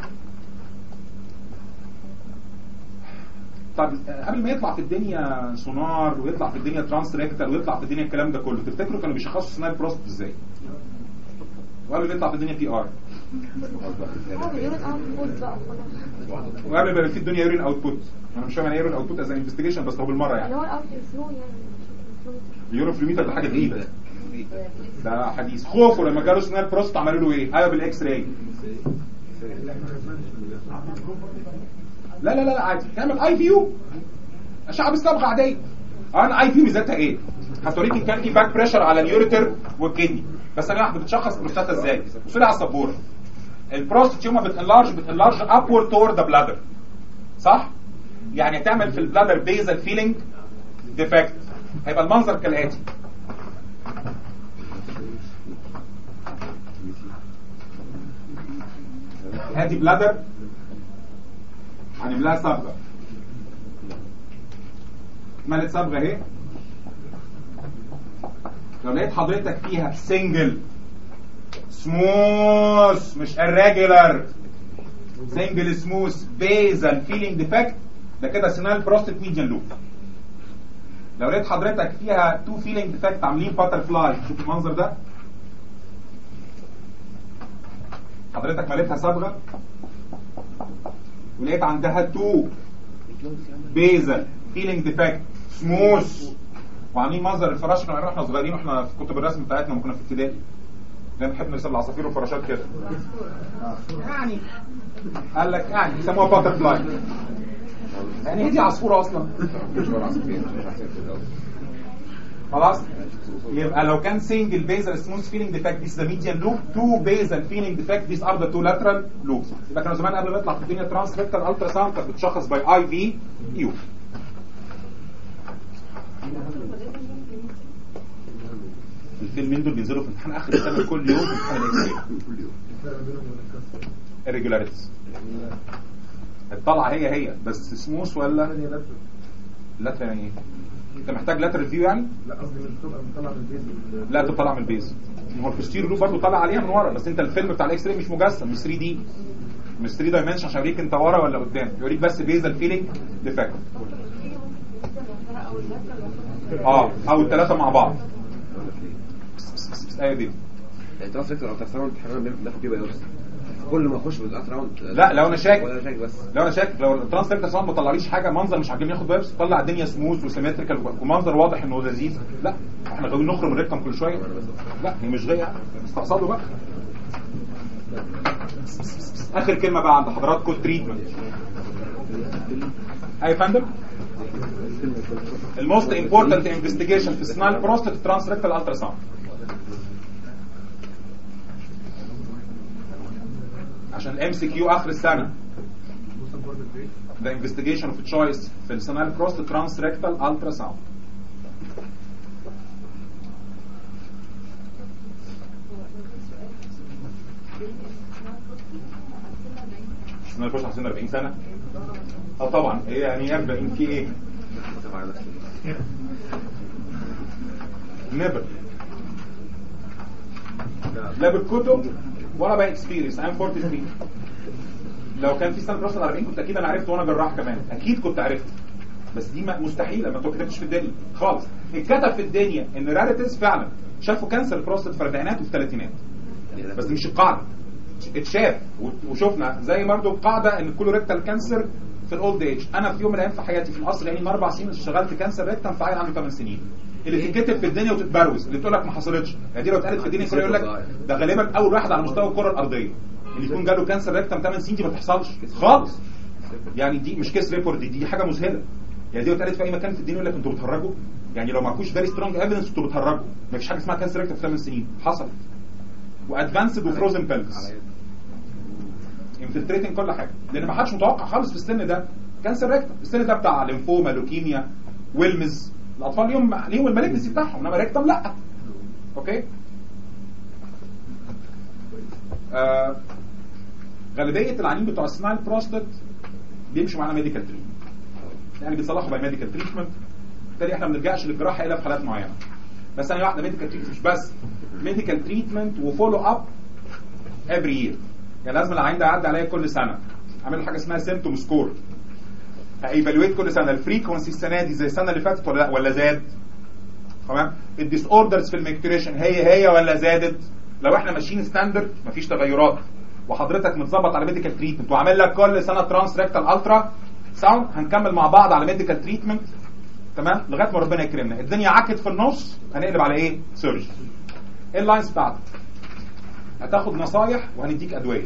طب آه، قبل ما يطلع في الدنيا سونار ويطلع في الدنيا ترانس ريكتال ويطلع في الدنيا الكلام ده كله تفتكروا كانوا بيشخصوا سنايل بروستات ازاي؟ وقبل ما يطلع في الدنيا بي ار اه يورين اوت بقى خلاص وقبل ما يبقى في الدنيا يورين اوتبوت انا مش فاهم يعني يورين اوتبوت از انفستيجيشن بس هو بالمره اللي يعني هو الاوت فلو يعني اليورين فلوميتر ده حاجه جديده ده حديث خوفه لما جاله سنايل بروست عملوا له ايه؟ ايوه بالاكس راي لا لا لا لا عادي تعمل اي فيو اشعه بالصبغه عاديه انا اي فيو ميزتها ايه؟ هتوريك ان كان في باك بريشر على اليوريتر والكدني بس انا واحده بتشخص بروستاتا ازاي؟ بصوا على السبوره البروستات يوم ما بتنلارج بتنلارج ابورد تور ذا بلادر صح؟ يعني تعمل في البلادر بيزل فيلينج ديفكت هيبقى المنظر كالاتي ادي بلادر هنملاها صبغه اتملت صبغه اهي لو لقيت حضرتك فيها سنجل سموث مش irregular سنجل سموث بيزل فيلينج ديفكت ده كده سينال بروستات ميديان لوب لو لقيت حضرتك فيها تو فيلينج ديفكت عاملين باتر فلاي شوف المنظر ده حضرتك مالتها صبغه ولقيت عندها تو بيزل فيلينج ديفكت سموث وعاملين منظر الفراش كنا احنا صغيرين واحنا في كتب الرسم بتاعتنا لما كنا في ابتدائي كنا بنحب نرسم العصافير والفراشات كده يعني قال لك يعني بيسموها باتر فلاي يعني هي دي عصفوره اصلا مش هو العصافير مش عصافير في الأول. خلاص يبقى لو كان سنجل بيزل سموث فيلينج ديفكت ذيس ذا ميديان لوب تو بيزل فيلينج ديفكت ذيس ار ذا تو لاترال لوبس يبقى كانوا زمان قبل ما يطلع في الدنيا ترانس ريكتال الترا ساوند كانت بتشخص باي اي في يو الفيلمين دول بينزلوا في امتحان اخر السنه كل يوم في امتحان الاكس راي الفرق بينهم وبين الكسر irregularities الطلعه هي هي بس سموث ولا الثانية لفت لاترال يعني ايه؟ انت محتاج لاترال فيو يعني؟ لا قصدي مش بتبقى بتطلع من البيز بال- لا تطلع من البيز ما هو البوستير لوب برضه طالع عليها من ورا بس انت الفيلم بتاع الاكس راي مش مجسم مش 3 دي مش 3 دايمنشن عشان يوريك انت ورا ولا قدام يوريك بس بيزل فيلينج ديفكت اه او الثلاثه مع بعض ايوه دي يعني تراس ريكتور الترا ساوند احنا بناخد فيه بايوبسي كل ما اخش بالالترا راوند لا، لو أنا شاك. ولا شاك بس لو انا شاكك لو الترانسليت ساوند ما طلعليش حاجه منظر مش عاجبني ياخد بايبس طلع الدنيا سموث وسيمتريكال ومنظر واضح انه لذيذ لا احنا غاويين نخرم الريكتم كل شويه لا هي مش غايه استقصدوا بقى اخر كلمه بقى عند حضراتكم تريتمنت اي فندم الموست امبورتنت انفستيجيشن في سنال بروستات ترانسريكتال الترا ساوند عشان الام سي كيو اخر السنه بص البورد البيت the investigation of choice في السنال بروست ترانس ريكتال الترا ساوند السنال بروست عندنا 40 سنه اه طبعا هي يعني 40 في ايه نبر لا بالكتب ولا باي اكسبيرينس ايم 43 لو كان في سنه دراسه 40 كنت اكيد انا عرفت وانا جراح كمان اكيد كنت عرفت بس دي ما- مستحيله ما اتكتبتش في الدنيا خالص اتكتب في الدنيا ان راريتس فعلا شافوا كانسر البروستات في الاربعينات وفي الثلاثينات بس دي مش القاعده اتشاف و- وشفنا زي برضه القاعده ان الكولوريكتال كانسر في الاولد ايج انا في يوم من الايام في حياتي في القصر يعني من اربع سنين اشتغلت كانسر ريكتم في عيل عنده 8 سنين اللي تتكتب في الدنيا وتتبروز اللي تقول لك ما حصلتش يعني دي لو اتقالت في الدنيا كله يقول لك ده غالبا اول واحد على مستوى الكره الارضيه اللي يكون جاله كانسر ريكتم 8 سنين دي ما تحصلش خالص يعني دي مش كيس ريبورت دي, دي حاجه مذهله يعني دي لو اتقالت في اي مكان في الدنيا يقول لك انتوا بتهرجوا يعني لو معكوش فيري سترونج ايفيدنس انتوا بتهرجوا ما فيش حاجه اسمها كانسر ريكتم في 8 سنين حصلت وادفانسد وفروزن بيلفس انفلتريتنج كل حاجه لان ما حدش متوقع خالص في السن ده كانسر ريكتم السن ده بتاع ليمفوما لوكيميا ويلمز الاطفال ليهم ليهم المالجنسي بتاعهم انما ريكتم لا اوكي آه غالبيه العيانين بتوع السنايل بروستات بيمشوا معانا ميديكال تريتمنت يعني بيتصلحوا باي ميديكال تريتمنت بالتالي احنا ما بنلجاش للجراحه الا في حالات معينه بس ثانيه واحده ميديكال تريتمنت مش بس ميديكال تريتمنت وفولو اب افري يير يعني لازم العيان ده يعدي عليا كل سنه اعمل له حاجه اسمها سيمتوم سكور ايفالويت كل سنه الفريكونسي السنه دي زي السنه اللي فاتت ولا لا ولا زاد تمام الديس اوردرز في الميكتوريشن هي هي ولا زادت لو احنا ماشيين ستاندرد مفيش تغيرات وحضرتك متظبط على ميديكال تريتمنت وعامل لك كل سنه ترانس ريكتال الترا ساوند هنكمل مع بعض على ميديكال تريتمنت تمام لغايه ما ربنا يكرمنا الدنيا عكت في النص هنقلب على ايه سيرجري ايه اللاينز بتاعتك هتاخد نصايح وهنديك ادويه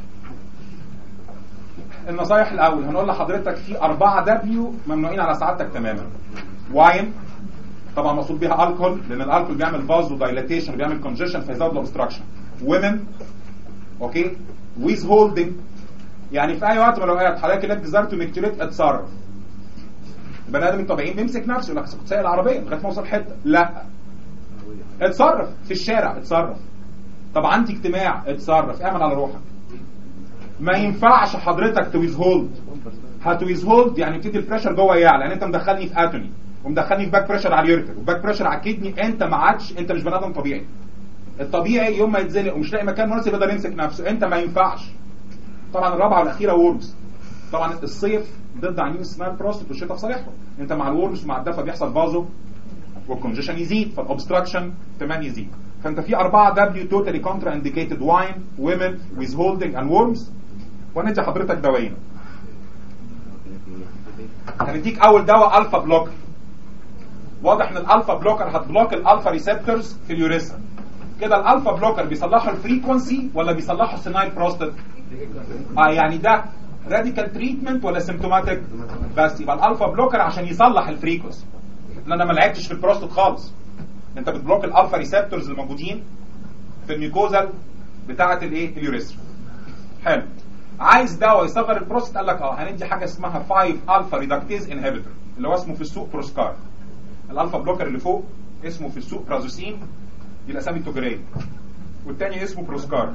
النصايح الاول هنقول لحضرتك في أربعة دبليو ممنوعين على سعادتك تماما واين طبعا مقصود بيها الكحول لان الالكحول بيعمل فازو دايلاتيشن وبيعمل كونجيشن فيزود الاوبستراكشن ومن اوكي ويز هولدنج يعني في اي وقت ما لو قاعد حضرتك لك ديزرت ومكتوليت اتصرف البني ادم الطبيعي بيمسك نفسه يقول لك كنت سايق العربيه لغايه ما اوصل حته لا اتصرف في الشارع اتصرف طب عندي اجتماع اتصرف اعمل على روحك ما ينفعش حضرتك تويز هولد هتويز هولد يعني يبتدي البريشر جوه يعلى يعني انت مدخلني في اتوني ومدخلني في باك بريشر على اليوريتر وباك بريشر على الكدني انت ما عادش انت مش بني ادم طبيعي الطبيعي يوم ما يتزنق ومش لاقي مكان مناسب يقدر يمسك نفسه انت ما ينفعش طبعا الرابعه والاخيره وورمز طبعا الصيف ضد عينين السنايل بروستات والشتاء في صالحهم انت مع الورمز مع الدفا بيحصل فازو والكونجيشن يزيد فالاوبستراكشن كمان يزيد فانت في أربعة دبليو توتالي كونترا انديكيتد واين ويمن ويز هولدنج اند وورمز وندي حضرتك دوايين هنديك اول دواء الفا بلوكر واضح ان الالفا بلوكر هتبلوك الالفا ريسبتورز في اليوريثرا كده الالفا بلوكر بيصلحوا الفريكونسي ولا بيصلحوا السينايل بروستات اه يعني ده راديكال تريتمنت ولا سيمتوماتيك بس يبقى الالفا بلوكر عشان يصلح الفريكونسي ان انا ما لعبتش في البروستات خالص انت بتبلوك الالفا ريسبتورز الموجودين في الميكوزال بتاعه الايه اليوريثرا حلو عايز دواء يصغر البروستات قال لك اه هندي حاجه اسمها 5 الفا ريدكتيز انهبيتور اللي هو اسمه في السوق بروسكار الالفا بلوكر اللي فوق اسمه في السوق برازوسين دي الاسامي التجاريه والتاني اسمه بروسكار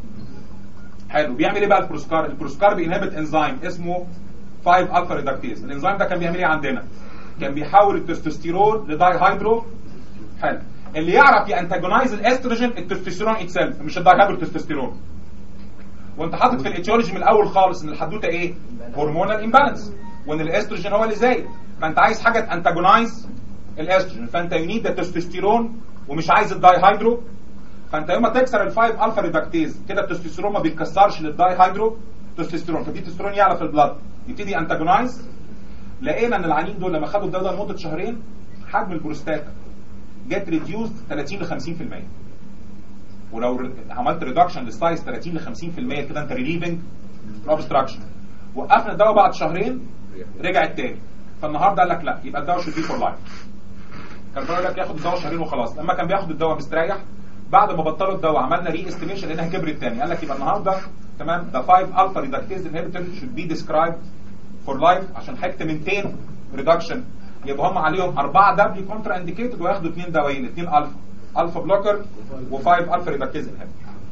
حلو بيعمل ايه بقى البروسكار البروسكار بينهبت انزيم اسمه 5 الفا ريدكتيز الانزيم ده كان بيعمل ايه عندنا كان بيحول التستوستيرون لداي هيدرو حلو اللي يعرف يانتاجونايز الاستروجين التستوستيرون اتسلف مش الداي هيدرو تستوستيرون وانت حاطط في الاتيولوجي من الاول خالص ان الحدوته ايه هرمونال امبالانس وان الاستروجين هو اللي زايد فانت عايز حاجه تانتاجونايز الاستروجين فانت يونيد التستوستيرون ومش عايز الداي هيدرو فانت يوم ما تكسر الفايف الفا ريدكتيز كده التستوستيرون ما بيتكسرش للداي هيدرو تستوستيرون ففي تستوستيرون يعلى في البلاد يبتدي انتاجونايز لقينا ان العيانين دول لما خدوا الدواء ده لمده شهرين حجم البروستاتا جت ريديوزد 30 ل 50% ولو ر- عملت ريدكشن للسايز 30 ل 50% كده انت ريليفنج اوبستراكشن وقفنا الدواء بعد شهرين رجعت تاني فالنهارده قال لك لا يبقى الدواء شود بي فور لايف كان بيقول لك ياخد الدواء شهرين وخلاص لما كان بياخد الدواء مستريح بعد ما بطلوا الدواء عملنا ري استيميشن لانها كبرت تاني قال لك يبقى النهارده تمام ده 5 الفا ريدكتيز انهبيتور شود بي ديسكرايب فور لايف عشان حاجه مينتين ريدكشن يبقى هم عليهم اربعه دبليو كونترا انديكيتد وياخدوا اثنين دوايين اثنين الفا الفا بلوكر و5 الفا ريدكتيز انهبيتور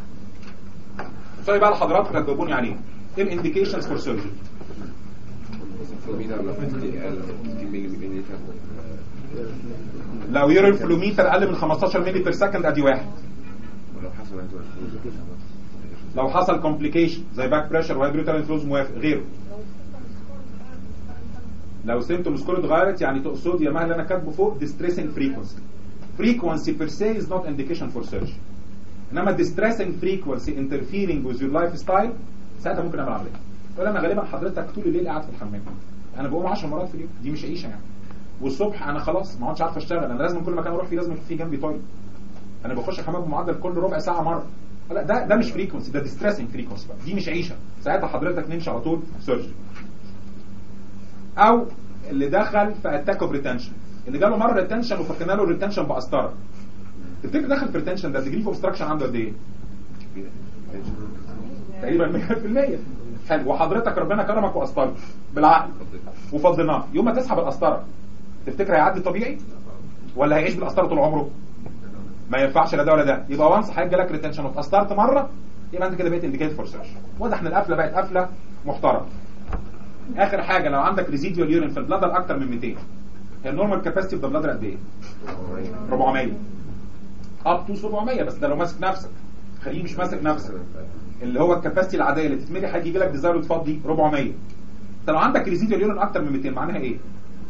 السؤال بقى لحضراتكم هتجاوبوني عليه ايه الانديكيشنز فور سيرجري فلوميتر لو 50 ملي ملي لو يورين فلوميتر اقل من 15 مللي بير سكند ادي واحد ولو حصل عنده لو حصل كومبليكيشن زي باك بريشر وهيدروتال انفلوز موافق غيره لو سيمتومز كله اتغيرت يعني تقصد يا مهل انا كاتبه فوق distressing frequency frequency per se is not indication for surgery انما distressing frequency interfering with your lifestyle ساعتها ممكن اعمل عمليه ولا انا غالبا حضرتك طول الليل قاعد في الحمام انا بقوم 10 مرات في اليوم دي مش عيشه يعني والصبح انا خلاص ما عادش عارف اشتغل انا لازم كل مكان اروح فيه لازم يكون في جنبي تويلت انا بخش الحمام بمعدل كل ربع ساعه مره لا ده ده مش فريكونسي ده ديستريسنج فريكونسي بقى دي مش عيشه ساعتها حضرتك نمشي على طول سيرجري او اللي دخل في اتاك اوف ريتنشن اللي جاله مره ريتنشن وفكنا له الريتنشن بقسطره تفتكر دخل في ريتنشن ده الديجري اوف اوبستراكشن عنده قد ايه؟ تقريبا 100% حلو وحضرتك ربنا كرمك وقسطرت بالعقل وفضيناه يوم ما تسحب القسطره تفتكر هيعدي طبيعي ولا هيعيش بالقسطره طول عمره؟ ما ينفعش لا ده ولا ده يبقى وانس هيجي لك ريتنشن واتقسطرت مره يبقى انت كده بقيت انديكيت فور سيرش واضح ان القفله بقت قفله محترمه اخر حاجه لو عندك ريزيديوال يورين في البلادر اكتر من 200 هي النورمال كاباسيتي في البلادر قد ايه 400 اب تو 700 بس ده لو ماسك نفسك خليه مش ماسك نفسك اللي هو الكاباسيتي العاديه اللي تتملي هيجي لك ديزاير تفضي 400 انت لو عندك ريزيديوال يورين اكتر من 200 معناها ايه